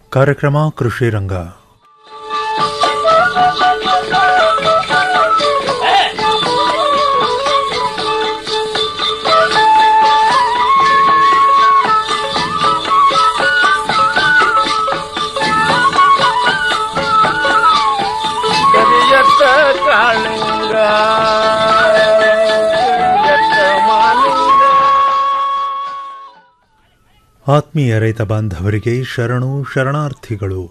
ಕಾರ್ಯಕ್ರಮ ಕೃಷಿ ರಂಗ ಕರಿಯತ್ತ ಕಾಳಿಂಗ ಕರಿಯತ್ತ ಮಾಲಿಂಗ ಆತ್ಮೀಯ ರೈತ ಬಾಂಧವರಿಗೆ ಶರಣು ಶರಣಾರ್ಥಿಗಳು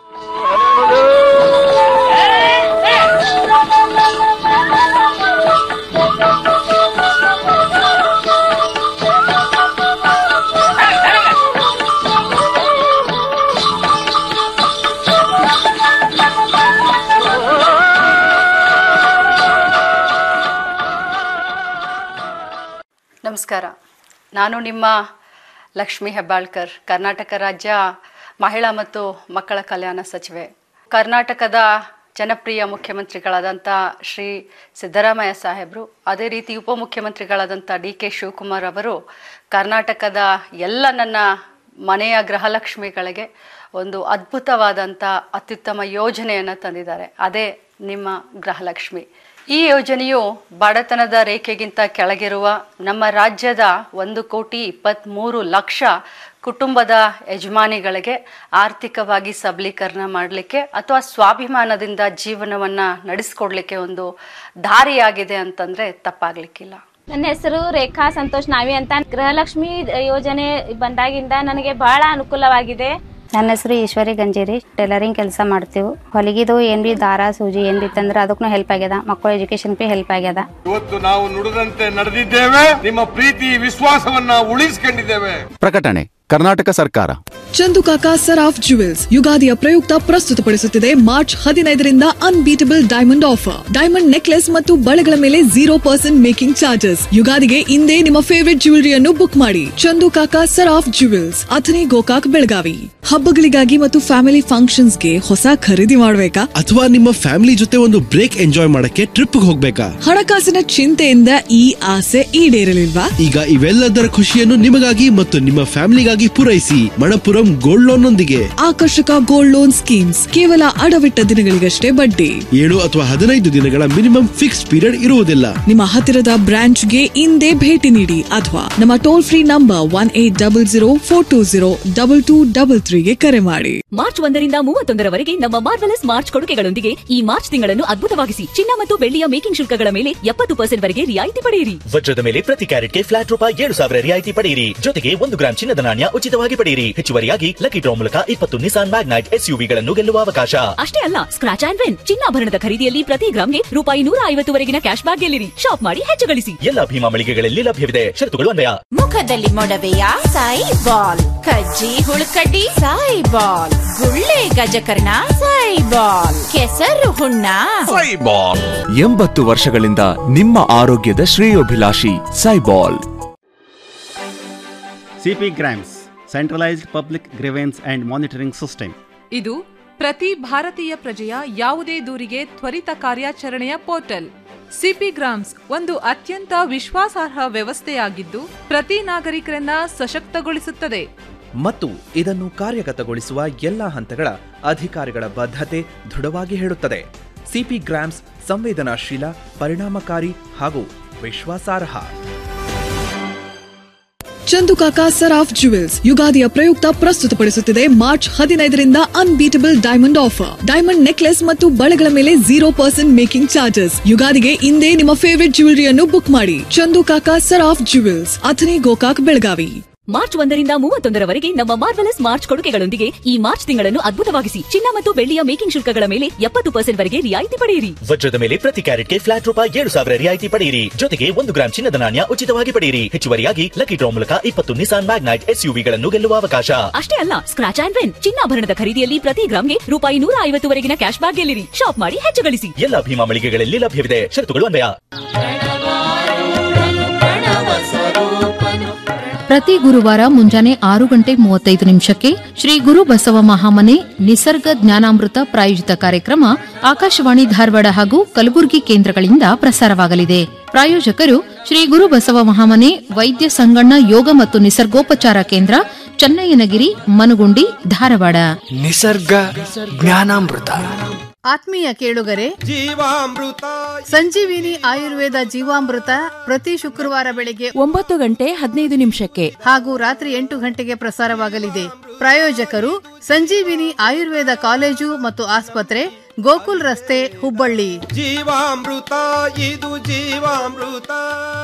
ನಮಸ್ಕಾರ ನಾನು ನಿಮ್ಮ ಲಕ್ಷ್ಮಿ ಹೆಬ್ಬಾಳ್ಕರ್ ಕರ್ನಾಟಕ ರಾಜ್ಯ ಮಹಿಳಾ ಮತ್ತು ಮಕ್ಕಳ ಕಲ್ಯಾಣ ಸಚಿವೆ ಕರ್ನಾಟಕದ ಜನಪ್ರಿಯ ಮುಖ್ಯಮಂತ್ರಿಗಳಾದಂಥ ಶ್ರೀ ಸಿದ್ದರಾಮಯ್ಯ ಸಾಹೇಬರು ಅದೇ ರೀತಿ ಉಪಮುಖ್ಯಮಂತ್ರಿಗಳಾದಂಥ ಡಿ ಕೆ ಶಿವಕುಮಾರ್ ಅವರು ಕರ್ನಾಟಕದ ಎಲ್ಲ ನನ್ನ ಮನೆಯ ಗೃಹಲಕ್ಷ್ಮಿಗಳಿಗೆ ಒಂದು ಅದ್ಭುತವಾದಂಥ ಅತ್ಯುತ್ತಮ ಯೋಜನೆಯನ್ನು ತಂದಿದ್ದಾರೆ ಅದೇ ನಿಮ್ಮ ಗೃಹಲಕ್ಷ್ಮಿ ಈ ಯೋಜನೆಯು ಬಡತನದ ರೇಖೆಗಿಂತ ಕೆಳಗಿರುವ ನಮ್ಮ ರಾಜ್ಯದ ಒಂದು ಕೋಟಿ ಇಪ್ಪತ್ತ್ಮೂರು ಲಕ್ಷ ಕುಟುಂಬದ ಯಜಮಾನಿಗಳಿಗೆ ಆರ್ಥಿಕವಾಗಿ ಸಬಲೀಕರಣ ಮಾಡಲಿಕ್ಕೆ ಅಥವಾ ಸ್ವಾಭಿಮಾನದಿಂದ ಜೀವನವನ್ನು ನಡೆಸ್ಕೊಡ್ಲಿಕ್ಕೆ ಒಂದು ದಾರಿಯಾಗಿದೆ ಅಂತಂದರೆ ತಪ್ಪಾಗಲಿಕ್ಕಿಲ್ಲ ನನ್ನ ಹೆಸರು ರೇಖಾ ಸಂತೋಷ್ ನಾವಿ ಅಂತ ಗೃಹಲಕ್ಷ್ಮಿ ಯೋಜನೆ ಬಂದಾಗಿಂದ ನನಗೆ ಬಹಳ ಅನುಕೂಲವಾಗಿದೆ ನನ್ನ ಹೆಸರು ಈಶ್ವರಿ ಗಂಜೇರಿ ಟೈಲರಿಂಗ್ ಕೆಲಸ ಮಾಡ್ತೀವಿ ಹೊಲಿಗಿದು ಏನ್ ಬಿ ದಾರ ಸೂಜಿ ಏನ್ ಬಿ ತಂದ್ರೆ ಅದಕ್ಕೂ ಹೆಲ್ಪ್ ಆಗ್ಯದ ಮಕ್ಕಳ ಎಜುಕೇಶನ್ ಬಿ ಹೆಲ್ಪ್ ಆಗ್ಯದ ಇವತ್ತು ನಾವು ನುಡಿದಂತೆ ನಡೆದಿದ್ದೇವೆ ನಿಮ್ಮ ಪ್ರೀತಿ ವಿಶ್ವಾಸವನ್ನ ಉಳಿಸಿಕೊಂಡಿದ್ದೇವೆ ಪ್ರಕಟಣೆ ಕರ್ನಾಟಕ ಸರ್ಕಾರ ಚಂದುಕಾಕ ಸರಾಫ್ ಜುವೆಲ್ಸ್ ಯುಗಾದಿಯ ಪ್ರಯುಕ್ತ ಪ್ರಸ್ತುತಪಡಿಸುತ್ತಿದೆ ಮಾರ್ಚ್ ಹದಿನೈದರಿಂದ unbeatable diamond offer diamond necklace ಮತ್ತು ಬಳೆಗಳ ಮೇಲೆ ಜೀರೋ ಪರ್ಸೆಂಟ್ ಮೇಕಿಂಗ್ ಚಾರ್ಜಸ್ ಯುಗಾದಿಗೆ ಇಂದೇ ನಿಮ್ಮ ಫೇವರಿಟ್ ಜ್ಯುವೆಲರಿಯನ್ನು ಬುಕ್ ಮಾಡಿ ಚಂದುಕಾಕ ಸರಾಫ್ ಜುವೆಲ್ಸ್ ಅಥನಿ ಗೋಕಾಕ್ ಬೆಳಗಾವಿ ಹಬ್ಬಗಳಿಗಾಗಿ ಮತ್ತು ಫ್ಯಾಮಿಲಿ ಫಂಕ್ಷನ್ಸ್ಗೆ ಹೊಸ ಖರೀದಿ ಮಾಡಬೇಕಾ ಅಥವಾ ನಿಮ್ಮ ಫ್ಯಾಮಿಲಿ ಜೊತೆ ಒಂದು ಬ್ರೇಕ್ ಎಂಜಾಯ್ ಮಾಡಕ್ಕೆ ಟ್ರಿಪ್ ಹೋಗ್ಬೇಕಾ ಹಣಕಾಸಿನ ಚಿಂತೆಯಿಂದ ಈ ಆಸೆ ಈಡೇರಲಿಲ್ವಾ ಈಗ ಇವೆಲ್ಲದರ ಖುಷಿಯನ್ನು ನಿಮಗಾಗಿ ಮತ್ತು ನಿಮ್ಮ ಫ್ಯಾಮಿಲಿಗಾಗಿ ಪೂರೈಸಿ ಮಣಪುರಂ ಗೋಲ್ಡ್ ಲೋನ್ ನೊಂದಿಗೆ ಆಕರ್ಷಕ ಗೋಲ್ಡ್ ಲೋನ್ ಸ್ಕೀಮ್ಸ್ ಕೇವಲ ಅಡವಿಟ್ಟ ದಿನಗಳಿಗಷ್ಟೇ ಬಡ್ಡಿ ಏಳು ಅಥವಾ ಹದಿನೈದು ದಿನಗಳ ಮಿನಿಮಮ್ ಫಿಕ್ಸ್ ಪೀರಿಯಡ್ ಇರುವುದಿಲ್ಲ ನಿಮ್ಮ ಹತ್ತಿರದ ಬ್ರಾಂಚ್ಗೆ ಇಂದೇ ಭೇಟಿ ನೀಡಿ ಅಥವಾ ನಮ್ಮ toll free number one eight double zero four two zero double two double ತ್ರೀಗೆ ಕರೆ ಮಾಡಿ ಮಾರ್ಚ್ ಒಂದರಿಂದ ಮೂವತ್ತೊಂದರವರೆಗೆ ನಮ್ಮ ಮಾರ್ವೆಲಸ್ ಮಾರ್ಚ್ ಕೊಡುಗೆಗಳೊಂದಿಗೆ ಈ ಮಾರ್ಚ್ ತಿಂಗಳನ್ನು ಅದ್ಭುತವಾಗಿಸಿ ಚಿನ್ನ ಮತ್ತು ಬೆಳ್ಳಿಯ ಮೇಕಿಂಗ್ ಶುಲ್ಕಗಳ ಮೇಲೆ ಎಪ್ಪತ್ತು ಪರ್ಸೆಂಟ್ ವರೆಗೆ ರಿಯಾಯಿತಿ ಪಡೆಯಿರಿ ವಜ್ರದ ಮೇಲೆ ಪ್ರತಿ ಕ್ಯಾರೆಟ್ಗೆ ಫ್ಲಾಟ್ ರೂಪಾಯಿ ಏಳು ಸಾವಿರ ರಿಯಾಯಿತಿ ಪಡೆಯಿರಿ ಜೊತೆಗೆ ಒಂದು ಗ್ರಾಂ ಚಿನ್ನದ ನಾಣ್ಯ ಉಚಿತವಾಗಿ ಪಡೆಯಿರಿ ಹೆಚ್ಚುವರಿಯಾಗಿ ಲಕ್ಕಿ ಡ್ರಾ ಮೂಲಕ ಇಪ್ಪತ್ತು ನಿಸಾನ್ ಮ್ಯಾಗ್ನೈಟ್ ಎಸ್ಯುವಿಗಳನ್ನು ಗೆಲ್ಲುವ ಅವಕಾಶ ಅಷ್ಟೇ ಅಲ್ಲ ಸ್ಕ್ರಾಚ್ ಅಂಡ್ ವಿನ್ ಚಿನ್ನಾಭರಣದ ಖರೀದಿಯಲ್ಲಿ ಪ್ರತಿ ಗ್ರಾಮ್ಗೆ ರೂಪಾಯಿ ನೂರ ಐವತ್ತುವರೆಗಿನ ಕ್ಯಾಶ್ ಬ್ಯಾಕ್ ಗೆಲ್ಲಿರಿ ಶಾಪ್ ಮಾಡಿ ಹೆಚ್ಚು ಗಳಿಸಿ ಎಲ್ಲ ಭೀಮಾ ಮಳಿಗೆಗಳಲ್ಲಿ ಲಭ್ಯವಿದೆ ಷರತ್ತುಗಳು ಅನ್ವಯ ಮುಖದಲ್ಲಿ ಮೊಡವೆಯ ಸಾಯಿ ಬಾಲ್ ಕಜ್ಜಿ ಹುಳುಕಡ್ಡಿ ಸಾಯಿ ಬಾಲ್ ಗುಳ್ಳೆ ಗಜಕರ್ಣ ಸಾಯಿ ಬಾಲ್ ಕೆಸರು ಹುಣ್ಣ ಎಂಬತ್ತು ವರ್ಷಗಳಿಂದ ನಿಮ್ಮ ಆರೋಗ್ಯದ ಶ್ರೇಯೋಭಿಲಾಷಿ Saibol CP grams centralised public grievance and monitoring system ಇದು ಪ್ರತಿ ಭಾರತೀಯ ಪ್ರಜೆಯ ಯಾವುದೇ ದೂರಿಗೆ ತ್ವರಿತ ಕಾರ್ಯಾಚರಣೆಯ ಪೋರ್ಟಲ್ ಸಿಪಿ ಗ್ರಾಮ್ಸ್ ಒಂದು ಅತ್ಯಂತ ವಿಶ್ವಾಸಾರ್ಹ ವ್ಯವಸ್ಥೆಯಾಗಿದ್ದು ಪ್ರತಿ ನಾಗರಿಕರನ್ನ ಸಶಕ್ತಗೊಳಿಸುತ್ತದೆ ಮತ್ತು ಇದನ್ನು ಕಾರ್ಯಗತಗೊಳಿಸುವ ಎಲ್ಲ ಹಂತಗಳ ಅಧಿಕಾರಿಗಳ ಬದ್ಧತೆ ದೃಢವಾಗಿ ಹೇಳುತ್ತದೆ ಸಿಪಿ ಗ್ರಾಮ್ಸ್ ಸಂವೇದನಾಶೀಲ ಪರಿಣಾಮಕಾರಿ ಹಾಗೂ ವಿಶ್ವಾಸಾರ್ಹ ಚಂದುಕಾಕ ಸರಾಫ್ ಜುವೆಲ್ಸ್ ಯುಗಾದಿಯ ಪ್ರಯುಕ್ತ ಪ್ರಸ್ತುತಪಡಿಸುತ್ತಿದೆ ಮಾರ್ಚ್ ಹದಿನೈದರಿಂದ unbeatable diamond offer diamond necklace ಮತ್ತು ಬಳೆಗಳ ಮೇಲೆ ಜೀರೋ ಪರ್ಸೆಂಟ್ ಮೇಕಿಂಗ್ ಚಾರ್ಜಸ್ ಯುಗಾದಿಗೆ ಇಂದೇ ನಿಮ್ಮ ಫೇವರಿಟ್ ಜ್ಯುವೆಲರಿಯನ್ನು ಬುಕ್ ಮಾಡಿ ಚಂದುಕಾಕ ಸರಾಫ್ ಜುವೆಲ್ಸ್ ಅಥನಿ ಗೋಕಾಕ್ ಬೆಳಗಾವಿ ಮಾರ್ಚ್ ಒಂದರಿಂದ ಮೂವತ್ತೊಂದರವರೆಗೆ ನಮ್ಮ ಮಾರ್ವೆಲಸ್ ಮಾರ್ಚ್ ಕೊಡುಗೆಗಳೊಂದಿಗೆ ಈ ಮಾರ್ಚ್ ತಿಂಗಳನ್ನು ಅದ್ಭುತವಾಗಿಸಿ ಚಿನ್ನ ಮತ್ತು ಬೆಳ್ಳಿಯ ಮೇಕಿಂಗ್ ಶುಲ್ಕಗಳ ಮೇಲೆ ಎಪ್ಪತ್ತು ಪರ್ಸೆಂಟ್ ವರೆಗೆ ರಿಯಾಯಿತಿ ಪಡೆಯಿರಿ ವಜ್ರದ ಮೇಲೆ ಪ್ರತಿ ಕ್ಯಾರೆಟ್ಗೆ ಫ್ಲಾಟ್ ರೂಪಾಯಿ ಏಳು ಸಾವಿರ ರಿಯಾಯಿತಿ ಪಡೆಯಿರಿ ಜೊತೆಗೆ ಒಂದು ಗ್ರಾಂ ಚಿನ್ನದ ನಾಣ್ಯ ಉಚಿತವಾಗಿ ಪಡೆಯಿರಿ ಹೆಚ್ಚುವರಿಯಾಗಿ ಲಕ್ಕಿ ಡ್ರಾ ಮೂಲಕ ಇಪ್ಪತ್ತು ನಿಸಾನ್ ಮ್ಯಾಗ್ನೈಟ್ ಎಸ್ಯುವಿಗಳನ್ನು ಗೆಲ್ಲುವ ಅವಕಾಶ ಅಷ್ಟೇ ಅಲ್ಲ ಸ್ಕ್ರಾಚ್ ಅಂಡ್ ವಿನ್ ಚಿನ್ನಾಭರಣದ ಖರೀದಿಯಲ್ಲಿ ಪ್ರತಿ ಗ್ರಾಮ್ಗೆ ರೂಪಾಯಿ ನೂರ ಐವತ್ತುವರೆಗಿನ ಕ್ಯಾಶ್ ಬ್ಯಾಕ್ ಗೆಲ್ಲಿರಿ ಶಾಪ್ ಮಾಡಿ ಹೆಚ್ಚು ಗಳಿಸಿ ಎಲ್ಲ ಭೀಮಾ ಮಳಿಗೆಗಳಲ್ಲಿ ಲಭ್ಯವಿದೆ ಷರತ್ತುಗಳು ಅನ್ವಯ ಪ್ರತಿ ಗುರುವಾರ ಮುಂಜಾನೆ ಆರು ಗಂಟೆ ಮೂವತ್ತೈದು ನಿಮಿಷಕ್ಕೆ ಶ್ರೀ ಗುರು ಬಸವ ಮಹಾಮನೆ ನಿಸರ್ಗ ಜ್ಞಾನಾಮೃತ ಪ್ರಾಯೋಜಿತ ಕಾರ್ಯಕ್ರಮ ಆಕಾಶವಾಣಿ ಧಾರವಾಡ ಹಾಗೂ ಕಲಬುರಗಿ ಕೇಂದ್ರಗಳಿಂದ ಪ್ರಸಾರವಾಗಲಿದೆ ಪ್ರಾಯೋಜಕರು ಶ್ರೀ ಗುರು ಬಸವ ಮಹಾಮನೆ ವೈದ್ಯ ಸಂಗಣ್ಣ ಯೋಗ ಮತ್ತು ನಿಸರ್ಗೋಪಚಾರ ಕೇಂದ್ರ ಚನ್ನಯ್ಯನಗಿರಿ ಮನುಗುಂಡಿ ಧಾರವಾಡ ನಿಸರ್ಗ ಜ್ಞಾನಾಮೃತ ಆತ್ಮೀಯ ಕೇಳುಗರೆ ಜೀವಾಮೃತ ಸಂಜೀವಿನಿ ಆಯುರ್ವೇದ ಜೀವಾಮೃತ ಪ್ರತಿ ಶುಕ್ರವಾರ ಬೆಳಿಗ್ಗೆ ಒಂಬತ್ತು ಗಂಟೆ ಹದಿನೈದು ನಿಮಿಷಕ್ಕೆ ಹಾಗೂ ರಾತ್ರಿ ಎಂಟು ಗಂಟೆಗೆ ಪ್ರಸಾರವಾಗಲಿದೆ ಪ್ರಾಯೋಜಕರು ಸಂಜೀವಿನಿ ಆಯುರ್ವೇದ ಕಾಲೇಜು ಮತ್ತು ಆಸ್ಪತ್ರೆ ಗೋಕುಲ್ ರಸ್ತೆ ಹುಬ್ಬಳ್ಳಿ ಜೀವಾಮೃತ ಇದು ಜೀವಾಮೃತ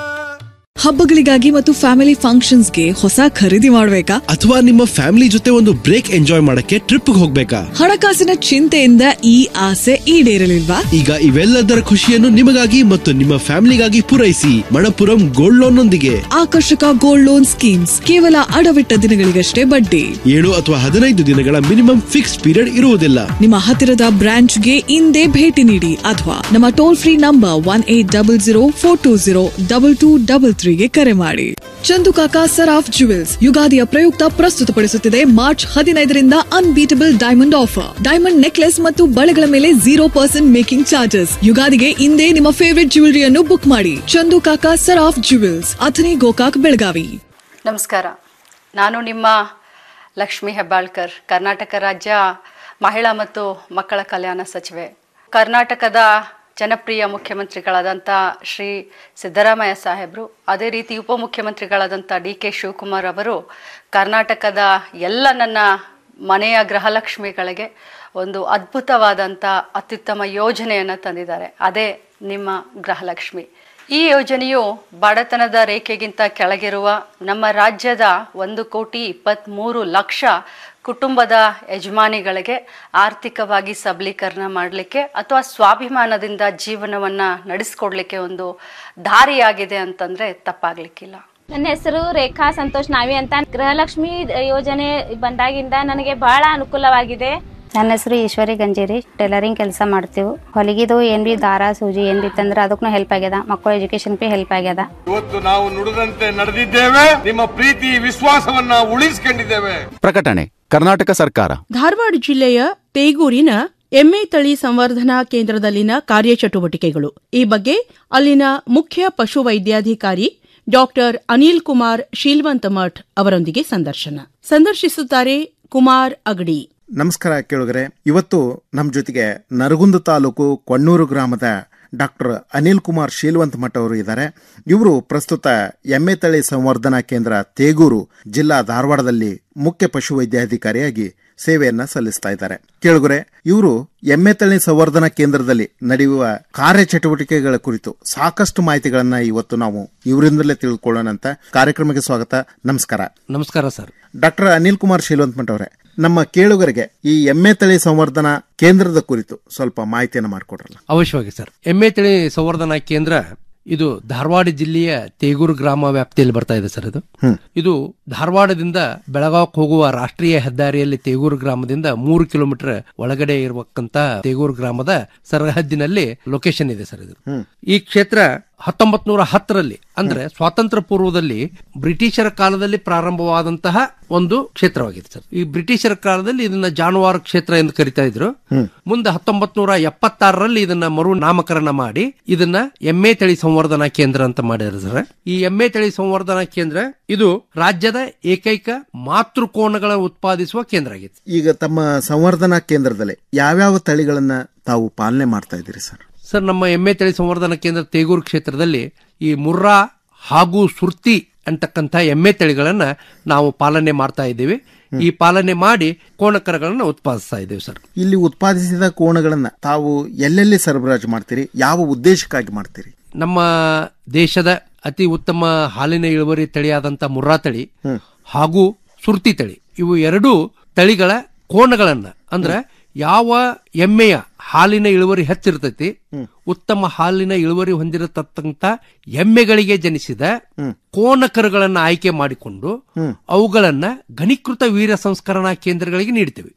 ಹಬ್ಬಗಳಿಗಾಗಿ ಮತ್ತು ಫ್ಯಾಮಿಲಿ ಫಂಕ್ಷನ್ಸ್ಗೆ ಹೊಸ ಖರೀದಿ ಮಾಡ್ಬೇಕಾ ಅಥವಾ ನಿಮ್ಮ ಫ್ಯಾಮಿಲಿ ಜೊತೆ ಒಂದು ಬ್ರೇಕ್ ಎಂಜಾಯ್ ಮಾಡಕ್ಕೆ ಟ್ರಿಪ್ ಹೋಗ್ಬೇಕಾ ಹಣಕಾಸಿನ ಚಿಂತೆಯಿಂದ ಈ ಆಸೆ ಈಡೇರಲಿಲ್ವಾ ಈಗ ಇವೆಲ್ಲದರ ಖುಷಿಯನ್ನು ನಿಮಗಾಗಿ ಮತ್ತು ನಿಮ್ಮ ಫ್ಯಾಮಿಲಿಗಾಗಿ ಪೂರೈಸಿ ಮಣಪುರಂ ಗೋಲ್ಡ್ ಲೋನ್ ನೊಂದಿಗೆ ಆಕರ್ಷಕ ಗೋಲ್ಡ್ ಲೋನ್ ಸ್ಕೀಮ್ಸ್ ಕೇವಲ ಅಡವಿಟ್ಟ ದಿನಗಳಿಗಷ್ಟೇ ಬಡ್ಡಿ ಏಳು ಅಥವಾ ಹದಿನೈದು ದಿನಗಳ ಮಿನಿಮಮ್ ಫಿಕ್ಸ್ ಪೀರಿಯಡ್ ಇರುವುದಿಲ್ಲ ನಿಮ್ಮ ಹತ್ತಿರದ ಬ್ರಾಂಚ್ಗೆ ಇಂದೇ ಭೇಟಿ ನೀಡಿ ಅಥವಾ ನಮ್ಮ toll free number one eight double zero four two zero double two double ತ್ರೀಗೆ ಕರೆ ಮಾಡಿ ಚಂದು ಕಾಕಾ ಸರಾಫ್ ಜುವೆಲ್ಸ್ ಯುಗಾದಿಯ ಪ್ರಯುಕ್ತ ಪ್ರಸ್ತುತಪಡಿಸುತ್ತಿದೆ ಮಾರ್ಚ್ ಹದಿನೈದರಿಂದ unbeatable diamond offer diamond necklace ಮತ್ತು ಬಳೆಗಳ ಮೇಲೆ ಜೀರೋ ಪರ್ಸೆಂಟ್ ಮೇಕಿಂಗ್ ಚಾರ್ಜಸ್ ಯುಗಾದಿಗೆ ಇಂದೇ ನಿಮ್ಮ ಫೇವರಿಟ್ ಜ್ಯುವೆಲರಿಯನ್ನು ಬುಕ್ ಮಾಡಿ ಚಂದು ಕಾಕಾ ಸರಾಫ್ ಜುವೆಲ್ಸ್ ಅಥನಿ ಗೋಕಾಕ್ ಬೆಳಗಾವಿ ನಮಸ್ಕಾರ ನಾನು ನಿಮ್ಮ ಲಕ್ಷ್ಮಿ ಹೆಬ್ಬಾಳ್ಕರ್ ಕರ್ನಾಟಕ ರಾಜ್ಯ ಮಹಿಳಾ ಮತ್ತು ಮಕ್ಕಳ ಕಲ್ಯಾಣ ಸಚಿವೆ ಕರ್ನಾಟಕದ ಜನಪ್ರಿಯ ಮುಖ್ಯಮಂತ್ರಿಗಳಾದಂಥ ಶ್ರೀ ಸಿದ್ದರಾಮಯ್ಯ ಸಾಹೇಬರು ಅದೇ ರೀತಿ ಉಪಮುಖ್ಯಮಂತ್ರಿಗಳಾದಂಥ ಡಿ ಕೆ ಶಿವಕುಮಾರ್ ಅವರು ಕರ್ನಾಟಕದ ಎಲ್ಲ ನನ್ನ ಮನೆಯ ಗೃಹಲಕ್ಷ್ಮಿಗಳಿಗೆ ಒಂದು ಅದ್ಭುತವಾದಂಥ ಅತ್ಯುತ್ತಮ ಯೋಜನೆಯನ್ನು ತಂದಿದ್ದಾರೆ ಅದೇ ನಿಮ್ಮ ಗೃಹಲಕ್ಷ್ಮಿ ಈ ಯೋಜನೆಯು ಬಡತನದ ರೇಖೆಗಿಂತ ಕೆಳಗಿರುವ ನಮ್ಮ ರಾಜ್ಯದ ಒಂದು ಕೋಟಿ ಇಪ್ಪತ್ತ್ಮೂರು ಲಕ್ಷ ಕುಟುಂಬದ ಯಜಮಾನಿಗಳಿಗೆ ಆರ್ಥಿಕವಾಗಿ ಸಬಲೀಕರಣ ಮಾಡಲಿಕ್ಕೆ ಅಥವಾ ಸ್ವಾಭಿಮಾನದಿಂದ ಜೀವನವನ್ನು ನಡೆಸ್ಕೊಡ್ಲಿಕ್ಕೆ ಒಂದು ದಾರಿಯಾಗಿದೆ ಅಂತಂದರೆ ತಪ್ಪಾಗಲಿಕ್ಕಿಲ್ಲ ನನ್ನ ಹೆಸರು ರೇಖಾ ಸಂತೋಷ್ ನಾವಿ ಅಂತ ಗೃಹಲಕ್ಷ್ಮಿ ಯೋಜನೆ ಬಂದಾಗಿಂದ ನನಗೆ ಬಹಳ ಅನುಕೂಲವಾಗಿದೆ ನನ್ನ ಹೆಸರು ಈಶ್ವರಿ ಗಂಜೇರಿ ಟೈಲರಿಂಗ್ ಕೆಲಸ ಮಾಡ್ತೀವಿ ಹೊಲಿಗಿದು ಏನ್ ಬಿ ದಾರ ಸೂಜಿ ಏನ್ ಬಿ ತಂದ್ರೆ ಅದಕ್ಕೂ ಹೆಲ್ಪ್ ಆಗ್ಯದ ಮಕ್ಕಳ ಎಜುಕೇಶನ್ ಬಿ ಹೆಲ್ಪ್ ಆಗ್ಯದ ಇವತ್ತು ನಾವು ನುಡಿದಂತೆ ನಡೆದಿದ್ದೇವೆ ನಿಮ್ಮ ಪ್ರೀತಿ ವಿಶ್ವಾಸವನ್ನ ಉಳಿಸಿಕೊಂಡಿದ್ದೇವೆ ಪ್ರಕಟಣೆ ಕರ್ನಾಟಕ ಸರ್ಕಾರ ಧಾರವಾಡ ಜಿಲ್ಲೆಯ ತೇಗೂರಿನ ಎಮ್ಮೆ ತಳಿ ಸಂವರ್ಧನಾ ಕೇಂದ್ರದಲ್ಲಿನ ಕಾರ್ಯಚಟುವಟಿಕೆಗಳು ಈ ಬಗ್ಗೆ ಅಲ್ಲಿನ ಮುಖ್ಯ ಪಶು ವೈದ್ಯಾಧಿಕಾರಿ ಡಾಕ್ಟರ್ ಅನಿಲ್ ಕುಮಾರ್ ಶೀಲ್ವಂತ ಮಠ್ ಅವರೊಂದಿಗೆ ಸಂದರ್ಶನ ಸಂದರ್ಶಿಸುತ್ತಾರೆ ಕುಮಾರ್ ಅಗಡಿ ನಮಸ್ಕಾರ ಕೇಳುಗರೆ ಇವತ್ತು ನಮ್ಮ ಜೊತೆಗೆ ನರಗುಂದ ತಾಲೂಕು ಕೊಣ್ಣೂರು ಗ್ರಾಮದ ಡಾಕ್ಟರ್ ಅನಿಲ್ ಕುಮಾರ್ ಶೀಲವಂತ್ ಮಠ ಅವರು ಇದ್ದಾರೆ ಇವರು ಪ್ರಸ್ತುತ ಎಮ್ಮೆ ತಳಿ ಸಂವರ್ಧನಾ ಕೇಂದ್ರ ತೇಗೂರು ಜಿಲ್ಲಾ ಧಾರವಾಡದಲ್ಲಿ ಮುಖ್ಯ ಪಶುವೈದ್ಯಾಧಿಕಾರಿಯಾಗಿ ಸೇವೆಯನ್ನ ಸಲ್ಲಿಸ್ತಾ ಇದ್ದಾರೆ ಕೇಳುಗರೆ ಇವರು ಎಮ್ಮೆ ತಳಿ ಸಂವರ್ಧನಾ ಕೇಂದ್ರದಲ್ಲಿ ನಡೆಯುವ ಕಾರ್ಯಚಟುವಟಿಕೆಗಳ ಕುರಿತು ಸಾಕಷ್ಟು ಮಾಹಿತಿಗಳನ್ನ ಇವತ್ತು ನಾವು ಇವರಿಂದಲೇ ತಿಳ್ಕೊಳ್ಳೋಣ ಅಂತ ಕಾರ್ಯಕ್ರಮಕ್ಕೆ ಸ್ವಾಗತ ನಮಸ್ಕಾರ ನಮಸ್ಕಾರ ಸರ್ ಡಾಕ್ಟರ್ ಅನಿಲ್ ಕುಮಾರ್ ಶೀಲವಂತ್ ಮಠ ಅವರೇ ನಮ್ಮ ಕೇಳುಗರಿಗೆ ಈ ಎಮ್ಮೆ ತಳಿ ಸಂವರ್ಧನಾ ಕೇಂದ್ರದ ಕುರಿತು ಸ್ವಲ್ಪ ಮಾಹಿತಿಯನ್ನು ಮಾಡಿಕೊಡ್ರಲ್ಲ ಅವಶ್ಯವಾಗಿ ಸರ್ ಎಮ್ಮೆ ತಳಿ ಸಂವರ್ಧನಾ ಕೇಂದ್ರ ಇದು ಧಾರವಾಡ ಜಿಲ್ಲೆಯ ತೇಗೂರು ಗ್ರಾಮ ವ್ಯಾಪ್ತಿಯಲ್ಲಿ ಬರ್ತಾ ಇದೆ ಸರ್ ಇದು ಇದು ಧಾರವಾಡದಿಂದ ಬೆಳಗಾವಕ್ಕೆ ಹೋಗುವ ರಾಷ್ಟ್ರೀಯ ಹೆದ್ದಾರಿಯಲ್ಲಿ ತೇಗೂರು ಗ್ರಾಮದಿಂದ ಮೂರು ಕಿಲೋಮೀಟರ್ ಒಳಗಡೆ ಇರಬೇಕಂತ ತೇಗೂರು ಗ್ರಾಮದ ಸರಹದ್ದಿನಲ್ಲಿ ಲೊಕೇಶನ್ ಇದೆ ಸರ್ ಇದು ಈ ಕ್ಷೇತ್ರ ಹತ್ತೊಂಬತ್ ನೂರ ಹತ್ತರಲ್ಲಿ ಅಂದ್ರೆ ಸ್ವಾತಂತ್ರ್ಯ ಪೂರ್ವದಲ್ಲಿ ಬ್ರಿಟಿಷರ ಕಾಲದಲ್ಲಿ ಪ್ರಾರಂಭವಾದಂತಹ ಒಂದು ಕ್ಷೇತ್ರವಾಗಿದೆ ಸರ್ ಈ ಬ್ರಿಟಿಷರ ಕಾಲದಲ್ಲಿ ಇದನ್ನ ಜಾನುವಾರು ಕ್ಷೇತ್ರ ಎಂದು ಕರಿತಾ ಇದ್ರು ಮುಂದೆ ಹತ್ತೊಂಬತ್ ನೂರ ಎಪ್ಪತ್ತಾರರಲ್ಲಿ ಇದನ್ನ ಮರು ನಾಮಕರಣ ಮಾಡಿ ಇದನ್ನ ಎಮ್ಮೆ ತಳಿ ಸಂವರ್ಧನಾ ಕೇಂದ್ರ ಅಂತ ಮಾಡಿದ್ರು ಸರ್ ಈ ಎಮ್ಮೆ ತಳಿ ಸಂವರ್ಧನಾ ಕೇಂದ್ರ ಇದು ರಾಜ್ಯದ ಏಕೈಕ ಮಾತೃಕೋಣಗಳ ಉತ್ಪಾದಿಸುವ ಕೇಂದ್ರ ಆಗಿತ್ತು ಈಗ ತಮ್ಮ ಸಂವರ್ಧನಾ ಕೇಂದ್ರದಲ್ಲಿ ಯಾವ್ಯಾವ ತಳಿಗಳನ್ನ ತಾವು ಪಾಲನೆ ಮಾಡ್ತಾ ಇದ್ದೀರಿ ಸರ್ ಸರ್ ನಮ್ಮ ಎಮ್ಮೆ ತಳಿ ಸಂವರ್ಧನಾ ಕೇಂದ್ರ ತೇಗೂರು ಕ್ಷೇತ್ರದಲ್ಲಿ ಈ ಮುರ್ರಾ ಹಾಗೂ ಸುರ್ತಿ ಅಂತಕ್ಕಂಥ ಎಮ್ಮೆ ತಳಿಗಳನ್ನ ನಾವು ಪಾಲನೆ ಮಾಡ್ತಾ ಇದ್ದೀವಿ ಈ ಪಾಲನೆ ಮಾಡಿ ಕೋಣಕರಗಳನ್ನ ಉತ್ಪಾದಿಸ್ತಾ ಇದ್ದೇವೆ ಸರ್ ಇಲ್ಲಿ ಉತ್ಪಾದಿಸಿದ ಕೋಣಗಳನ್ನ ತಾವು ಎಲ್ಲೆಲ್ಲಿ ಸರಬರಾಜು ಮಾಡ್ತೀರಿ ಯಾವ ಉದ್ದೇಶಕ್ಕಾಗಿ ಮಾಡ್ತೀರಿ ನಮ್ಮ ದೇಶದ ಅತಿ ಉತ್ತಮ ಹಾಲಿನ ಇಳುವರಿ ತಳಿಯಾದಂತ ಮುರ್ರಾ ತಳಿ ಹಾಗೂ ಸುರ್ತಿ ತಳಿ ಇವು ಎರಡೂ ತಳಿಗಳ ಕೋಣಗಳನ್ನ ಅಂದ್ರೆ ಯಾವ ಎಮ್ಮೆಯ ಹಾಲಿನ ಇಳುವರಿ ಹೆಚ್ಚಿರ್ತೈತಿ ಉತ್ತಮ ಹಾಲಿನ ಇಳುವರಿ ಹೊಂದಿರತಕ್ಕಂತ ಎಮ್ಮೆಗಳಿಗೆ ಜನಿಸಿದ ಕೋಣಕರುಗಳನ್ನ ಆಯ್ಕೆ ಮಾಡಿಕೊಂಡು ಅವುಗಳನ್ನ ಘನೀಕೃತ ವೀರ್ಯ ಸಂಸ್ಕರಣಾ ಕೇಂದ್ರಗಳಿಗೆ ನೀಡ್ತೇವೆ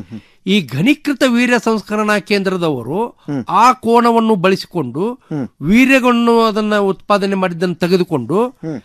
ಈ ಘನೀಕೃತ ವೀರ್ಯ ಸಂಸ್ಕರಣಾ ಕೇಂದ್ರದವರು ಆ ಕೋಣವನ್ನು ಬಳಸಿಕೊಂಡು ವೀರ್ಯಗಳನ್ನು ಅದನ್ನ ಉತ್ಪಾದನೆ ಮಾಡಿದ್ದನ್ನು ತೆಗೆದುಕೊಂಡು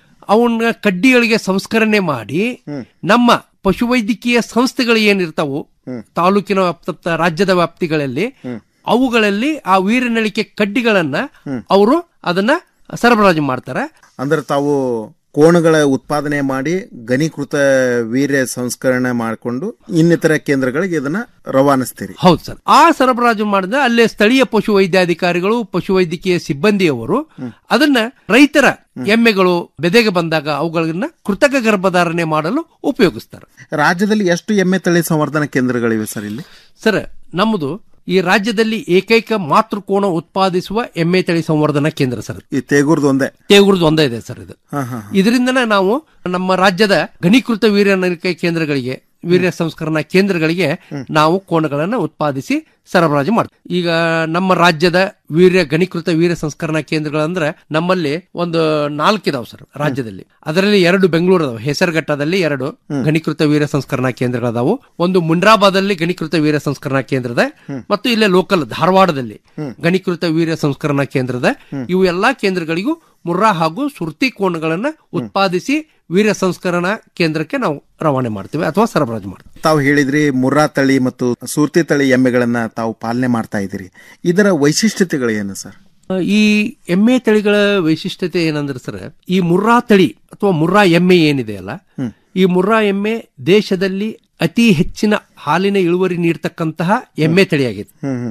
ಅವನ್ನ ಕಡ್ಡಿಗಳಿಗೆ ಸಂಸ್ಕರಣೆ ಮಾಡಿ ನಮ್ಮ ಪಶುವೈದ್ಯಕೀಯ ಸಂಸ್ಥೆಗಳು ಏನಿರ್ತಾವು ತಾಲೂಕಿನ ವ್ಯಾಪ್ತ ರಾಜ್ಯದ ವ್ಯಾಪ್ತಿಗಳಲ್ಲಿ ಅವುಗಳಲ್ಲಿ ಆ ವೀರನಳಿಕೆ ಕಡ್ಡಿಗಳನ್ನ ಅವರು ಅದನ್ನ ಸರಬರಾಜು ಮಾಡ್ತಾರೆ ಅಂದ್ರೆ ತಾವು ಕೋಣಗಳ ಉತ್ಪಾದನೆ ಮಾಡಿ ಘನೀಕೃತ ವೀರ್ಯ ಸಂಸ್ಕರಣೆ ಮಾಡಿಕೊಂಡು ಇನ್ನಿತರ ಕೇಂದ್ರಗಳಿಗೆ ಇದನ್ನ ರವಾನಿಸ್ತೀರಿ ಹೌದು ಸರ್ ಆ ಸರಬರಾಜು ಮಾಡಿದ ಅಲ್ಲೇ ಸ್ಥಳೀಯ ಪಶು ವೈದ್ಯಾಧಿಕಾರಿಗಳು ಪಶುವೈದ್ಯಕೀಯ ಸಿಬ್ಬಂದಿಯವರು ಅದನ್ನ ರೈತರ ಎಮ್ಮೆಗಳು ಬೆದೆಗೆ ಬಂದಾಗ ಅವುಗಳನ್ನ ಕೃತಕ ಗರ್ಭಧಾರಣೆ ಮಾಡಲು ಉಪಯೋಗಿಸ್ತಾರೆ ರಾಜ್ಯದಲ್ಲಿ ಎಷ್ಟು ಎಮ್ಮೆ ತಳಿ ಸಂವರ್ಧನಾ ಕೇಂದ್ರಗಳಿವೆ ಸರ್ ಇಲ್ಲಿ ಸರ್ ನಮ್ಮದು ಈ ರಾಜ್ಯದಲ್ಲಿ ಏಕೈಕ ಮಾತೃಕೋಣ ಉತ್ಪಾದಿಸುವ ಎಮ್ಮೆ ತಳಿ ಸಂವರ್ಧನಾ ಕೇಂದ್ರ ಸರ್ ಈ ತೇಗೂರ್ದು ಒಂದೇ ತೇಗೂರ್ದು ಒಂದೇ ಇದೆ ಸರ್ ಇದು ಹಾ ಹಾ ಇದರಿಂದನೇ ನಾವು ನಮ್ಮ ರಾಜ್ಯದ ಘನೀಕೃತ ವೀರ್ಯನಿಕೆ ಕೇಂದ್ರಗಳಿಗೆ ವೀರ್ಯ ಸಂಸ್ಕರಣಾ ಕೇಂದ್ರಗಳಿಗೆ ನಾವು ಕೋಣಗಳನ್ನು ಉತ್ಪಾದಿಸಿ ಸರಬರಾಜು ಮಾಡ್ತೀವಿ ಈಗ ನಮ್ಮ ರಾಜ್ಯದ ವೀರ್ಯ ಘನೀಕೃತ ವೀರ್ಯ ಸಂಸ್ಕರಣಾ ಕೇಂದ್ರಗಳಂದ್ರೆ ನಮ್ಮಲ್ಲಿ ಒಂದು ನಾಲ್ಕಿದಾವ್ ಸರ್ ರಾಜ್ಯದಲ್ಲಿ ಅದರಲ್ಲಿ ಎರಡು ಬೆಂಗಳೂರು ಅದಾವ ಹೆಸರುಘಟ್ಟದಲ್ಲಿ ಎರಡು ಘನೀಕೃತ ವೀರ್ಯ ಸಂಸ್ಕರಣಾ ಕೇಂದ್ರಗಳದಾವು ಒಂದು ಮುಂಡ್ರಾಬಾದಲ್ಲಿ ಘನೀಕೃತ ವೀರ್ಯ ಸಂಸ್ಕರಣಾ ಕೇಂದ್ರದ ಮತ್ತು ಇಲ್ಲೇ ಲೋಕಲ್ ಧಾರವಾಡದಲ್ಲಿ ಘನೀಕೃತ ವೀರ್ಯ ಸಂಸ್ಕರಣಾ ಕೇಂದ್ರದ ಇವು ಎಲ್ಲಾ ಕೇಂದ್ರಗಳಿಗೂ ಮುರ್ರಾ ಹಾಗೂ ಸುರ್ತಿ ಕೋಣಗಳನ್ನ ಉತ್ಪಾದಿಸಿ ವೀರ್ಯ ಸಂಸ್ಕರಣಾ ಕೇಂದ್ರಕ್ಕೆ ನಾವು ರವಾನೆ ಮಾಡ್ತೀವಿ ಅಥವಾ ಸರಬರಾಜು ಮಾಡ್ತೀವಿ ತಾವು ಹೇಳಿದ್ರಿ ಮುರ್ರಾ ತಳಿ ಮತ್ತು ಸೂರ್ತಿ ತಳಿ ಎಮ್ಮೆಗಳನ್ನ ತಾವು ಪಾಲನೆ ಮಾಡ್ತಾ ಇದ್ದೀರಿ ಇದರ ವೈಶಿಷ್ಟ್ಯತೆಗಳು ಏನು ಸರ್ ಈ ಎಮ್ಮೆ ತಳಿಗಳ ವೈಶಿಷ್ಟ್ಯತೆ ಏನಂದ್ರೆ ಸರ್ ಈ ಮುರ್ರಾ ತಳಿ ಅಥವಾ ಮುರ್ರಾ ಎಮ್ಮೆ ಏನಿದೆ ಅಲ್ಲ ಈ ಮುರ್ರಾ ಎಮ್ಮೆ ದೇಶದಲ್ಲಿ ಅತಿ ಹೆಚ್ಚಿನ ಹಾಲಿನ ಇಳುವರಿ ನೀಡ್ತಕ್ಕಂತಹ ಎಮ್ಮೆ ತಳಿಯಾಗಿದೆ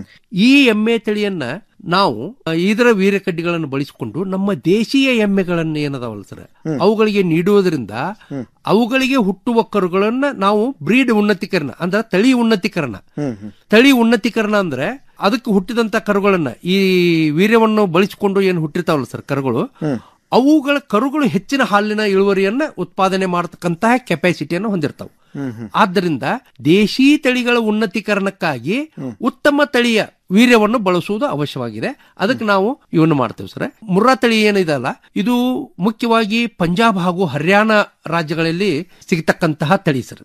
ಈ ಎಮ್ಮೆ ತಳಿಯನ್ನ ನಾವು ಅ, ಇದರ ವೀರ್ಯಕಡ್ಡಿಗಳನ್ನು ಬಳಸಿಕೊಂಡು ನಮ್ಮ ದೇಶೀಯ ಎಮ್ಮೆಗಳನ್ನ ಏನದಾವಲ್ಲ ಸರ್ ಅವುಗಳಿಗೆ ನೀಡುವುದರಿಂದ ಅವುಗಳಿಗೆ ಹುಟ್ಟುವ ಕರುಗಳನ್ನ ನಾವು ಬ್ರೀಡ್ ಉನ್ನತೀಕರಣ ಅಂದ್ರೆ ತಳಿ ಉನ್ನತೀಕರಣ ತಳಿ ಉನ್ನತೀಕರಣ ಅಂದ್ರೆ ಅದಕ್ಕೆ ಹುಟ್ಟಿದಂತ ಕರುಗಳನ್ನ ಈ ವೀರ್ಯವನ್ನು ಬಳಸಿಕೊಂಡು ಏನು ಹುಟ್ಟಿರ್ತಾವಲ್ಲ ಸರ್ ಕರುಗಳು ಅವುಗಳ ಕರುಗಳು ಹೆಚ್ಚಿನ ಹಾಲಿನ ಇಳುವರಿಯನ್ನ ಉತ್ಪಾದನೆ ಮಾಡತಕ್ಕಂತಹ ಕೆಪಾಸಿಟಿಯನ್ನು ಹೊಂದಿರ್ತಾವೆ ಆದ್ದರಿಂದ ದೇಶಿ ತಳಿಗಳ ಉನ್ನತೀಕರಣಕ್ಕಾಗಿ ಉತ್ತಮ ತಳಿಯ ವೀರ್ಯವನ್ನು ಬಳಸುವುದು ಅವಶ್ಯವಾಗಿದೆ ಅದಕ್ಕೆ ನಾವು ಇವನ್ನು ಮಾಡ್ತೇವೆ ಸರ್ ಮುರ್ರಾ ತಳಿ ಏನಿದೆಲ್ಲ ಇದು ಮುಖ್ಯವಾಗಿ ಪಂಜಾಬ್ ಹಾಗೂ ಹರಿಯಾಣ ರಾಜ್ಯಗಳಲ್ಲಿ ಸಿಗತಕ್ಕಂತಹ ತಳಿ ಸರ್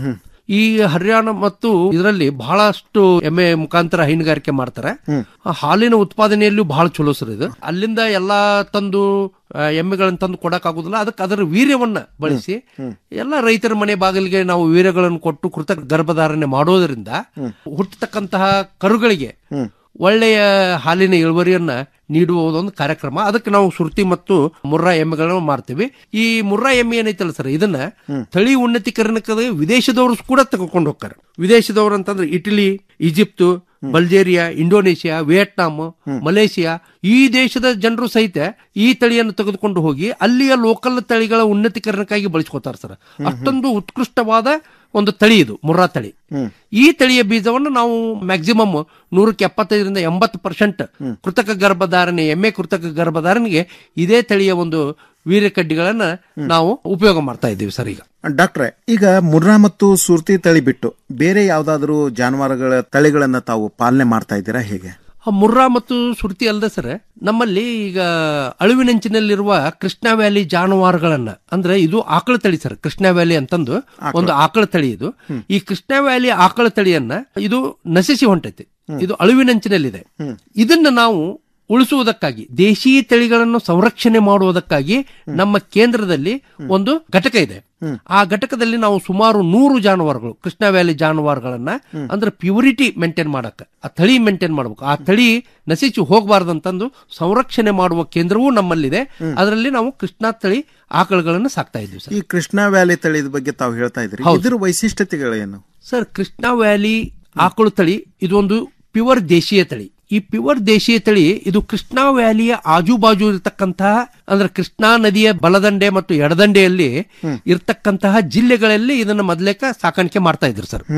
ಈ ಹರಿಯಾಣ ಮತ್ತು ಇದರಲ್ಲಿ ಬಹಳಷ್ಟು ಎಮ್ಮೆ ಮುಖಾಂತರ ಹೈನುಗಾರಿಕೆ ಮಾಡ್ತಾರೆ ಆ ಹಾಲಿನ ಉತ್ಪಾದನೆಯಲ್ಲೂ ಬಹಳ ಚಲೋ ಸರ್ ಇದು ಅಲ್ಲಿಂದ ಎಲ್ಲಾ ತಂದು ಆ, ಎಮ್ಮೆಗಳನ್ನ ತಂದು ಕೊಡಕ್ ಆಗುದಿಲ್ಲ ಅದಕ್ಕೆ ಅದರ ವೀರ್ಯವನ್ನ ಬಳಸಿ ಎಲ್ಲ ರೈತರ ಮನೆ ಬಾಗಿಲಿಗೆ ನಾವು ವೀರ್ಯಗಳನ್ನು ಕೊಟ್ಟು ಕೃತಕ ಗರ್ಭಧಾರಣೆ ಮಾಡೋದರಿಂದ ಹುಟ್ಟತಕ್ಕಂತಹ ಕರುಗಳಿಗೆ ಒಳ್ಳೆಯ ಹಾಲಿನ ಇಳುವರಿಯನ್ನ ನೀಡುವ ಒಂದು ಕಾರ್ಯಕ್ರಮ ಅದಕ್ಕೆ ನಾವು ಸುರ್ತಿ ಮತ್ತು ಮುರ್ರಾ ಎಮ್ಮೆಗಳನ್ನು ಮಾಡ್ತೀವಿ ಈ ಮುರ್ರಾ ಎಮ್ಮೆ ಏನೈತಲ್ಲ ಸರ್ ಇದನ್ನ ತಳಿ ಉನ್ನತೀಕರಣಕ್ಕೆ ವಿದೇಶದವರು ಕೂಡ ತೆಗೆದುಕೊಂಡು ಹೋಗ್ತಾರೆ ವಿದೇಶದವರು ಅಂತಂದ್ರೆ Italy Egypt Bulgaria Indonesia Vietnam Malaysia ಈ ದೇಶದ ಜನರು ಸಹಿತ ಈ ತಳಿಯನ್ನು ತೆಗೆದುಕೊಂಡು ಹೋಗಿ ಅಲ್ಲಿಯ ಲೋಕಲ್ ತಳಿಗಳ ಉನ್ನತೀಕರಣಕ್ಕಾಗಿ ಬಳಸ್ಕೋತಾರೆ ಸರ್ ಅಷ್ಟೊಂದು ಉತ್ಕೃಷ್ಟವಾದ ಒಂದು ತಳಿ ಇದು ಮುರ್ರಾ ತಳಿ ಈ ತಳಿಯ ಬೀಜವನ್ನು ನಾವು ಮ್ಯಾಕ್ಸಿಮಮ್ ನೂರಕ್ಕೆ ಎಪ್ಪತ್ತೈದರಿಂದ ಎಂಬತ್ತು ಪರ್ಸೆಂಟ್ ಕೃತಕ ಗರ್ಭಧಾರಣೆ ಎಮ್ಮೆ ಕೃತಕ ಗರ್ಭಧಾರಣೆಗೆ ಇದೇ ತಳಿಯ ಒಂದು ವೀರ್ಯಕಡ್ಡಿಗಳನ್ನ ನಾವು ಉಪಯೋಗ ಮಾಡ್ತಾ ಇದ್ದೀವಿ ಸರ್ ಈಗ ಡಾಕ್ಟ್ರೆ ಈಗ ಮುರ್ರಾ ಮತ್ತು ಸೂರ್ತಿ ತಳಿ ಬಿಟ್ಟು ಬೇರೆ ಯಾವ್ದಾದ್ರು ಜಾನುವಾರುಗಳ ತಳಿಗಳನ್ನ ತಾವು ಪಾಲನೆ ಮಾಡ್ತಾ ಇದ್ದೀರಾ ಹೇಗೆ ಆ ಮುರ್ರಾ ಮತ್ತು ಸುರ್ತಿ ಅಲ್ಲದೆ ಸರ್ ನಮ್ಮಲ್ಲಿ ಈಗ ಅಳುವಿನಂಚಿನಲ್ಲಿರುವ ಕೃಷ್ಣ ವ್ಯಾಲಿ ಜಾನುವಾರುಗಳನ್ನ ಅಂದ್ರೆ ಇದು ಆಕಳ ತಳಿ ಸರ್ ಕೃಷ್ಣ ವ್ಯಾಲಿ ಅಂತಂದು ಒಂದು ಆಕಳ ತಳಿ ಇದು ಈ ಕೃಷ್ಣ ವ್ಯಾಲಿ ಆಕಳ ತಳಿಯನ್ನ ಇದು ನಶಿಸಿ ಹೊಂಟೈತಿ ಇದು ಅಳುವಿನಂಚಿನಲ್ಲಿದೆ ಇದನ್ನ ನಾವು ಉಳಿಸುವುದಕ್ಕಾಗಿ ದೇಶೀ ತಳಿಗಳನ್ನು ಸಂರಕ್ಷಣೆ ಮಾಡುವುದಕ್ಕಾಗಿ ನಮ್ಮ ಕೇಂದ್ರದಲ್ಲಿ ಒಂದು ಘಟಕ ಇದೆ ಆ ಘಟಕದಲ್ಲಿ ನಾವು ಸುಮಾರು ನೂರು ಜಾನುವಾರುಗಳು ಕೃಷ್ಣ ವ್ಯಾಲಿ ಜಾನುವಾರುಗಳನ್ನ ಅಂದ್ರೆ ಪ್ಯೂರಿಟಿ ಮೇಂಟೈನ್ ಮಾಡಕ್ಕೆ ಆ ತಳಿ ಮೇಂಟೈನ್ ಮಾಡಬೇಕು ಆ ತಳಿ ನಶಿಸಿ ಹೋಗಬಾರ್ದಂತಂದು ಸಂರಕ್ಷಣೆ ಮಾಡುವ ಕೇಂದ್ರವೂ ನಮ್ಮಲ್ಲಿದೆ ಅದರಲ್ಲಿ ನಾವು ಕೃಷ್ಣ ತಳಿ ಆಕಳುಗಳನ್ನು ಸಾಕ್ತಾ ಇದ್ದೀವಿ ಸರ್ ಈ ಕೃಷ್ಣಾ ವ್ಯಾಲಿ ತಳಿದ ಬಗ್ಗೆ ತಾವು ಹೇಳ್ತಾ ಇದ್ರಿ ಹೌದು. ಇದ್ರ ವೈಶಿಷ್ಟ್ಯತೆಗಳೇನು ಸರ್ ಕೃಷ್ಣ ವ್ಯಾಲಿ ಆಕಳು ತಳಿ ಇದೊಂದು ಪ್ಯೂರ್ ದೇಶೀಯ ತಳಿ ಈ ಪ್ಯೂರ್ ದೇಶೀಯ ತಳಿ ಇದು ಕೃಷ್ಣಾ ವ್ಯಾಲಿಯ ಆಜು ಬಾಜು ಇರತಕ್ಕಂತಹ ಅಂದ್ರೆ ಕೃಷ್ಣಾ ನದಿಯ ಬಲದಂಡೆ ಮತ್ತು ಎಡದಂಡೆಯಲ್ಲಿ ಇರ್ತಕ್ಕಂತಹ ಜಿಲ್ಲೆಗಳಲ್ಲಿ ಇದನ್ನ ಮೊದಲೇಕ ಸಾಕಾಣಿಕೆ ಮಾಡ್ತಾ ಇದ್ರು ಸರ್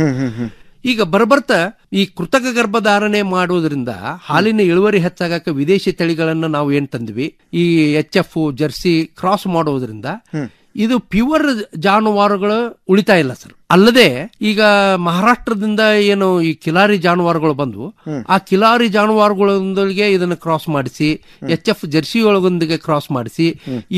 ಈಗ ಬರಬರ್ತಾ ಈ ಕೃತಕ ಗರ್ಭಧಾರಣೆ ಮಾಡೋದ್ರಿಂದ ಹಾಲಿನ ಇಳುವರಿ ಹೆಚ್ಚಾಗಕ್ಕೆ ವಿದೇಶಿ ತಳಿಗಳನ್ನ ನಾವು ಏನ್ ತಂದ್ವಿ ಈ ಎಚ್ ಎಫ್ ಜರ್ಸಿ ಕ್ರಾಸ್ ಮಾಡೋದ್ರಿಂದ ಇದು ಪ್ಯೂರ್ ಜಾನುವಾರುಗಳು ಉಳಿತಾ ಇಲ್ಲ ಸರ್ ಅಲ್ಲದೆ ಈಗ ಮಹಾರಾಷ್ಟ್ರದಿಂದ ಏನು ಈ ಕಿಲಾರಿ ಜಾನುವಾರುಗಳು ಬಂದು ಆ ಕಿಲಾರಿ ಜಾನುವಾರುಗಳೊಂದಿಗೆ ಇದನ್ನ ಕ್ರಾಸ್ ಮಾಡಿಸಿ ಎಚ್ ಎಫ್ ಜರ್ಸಿ ಒಳಗೊಂದಿಗೆ ಕ್ರಾಸ್ ಮಾಡಿಸಿ ಈ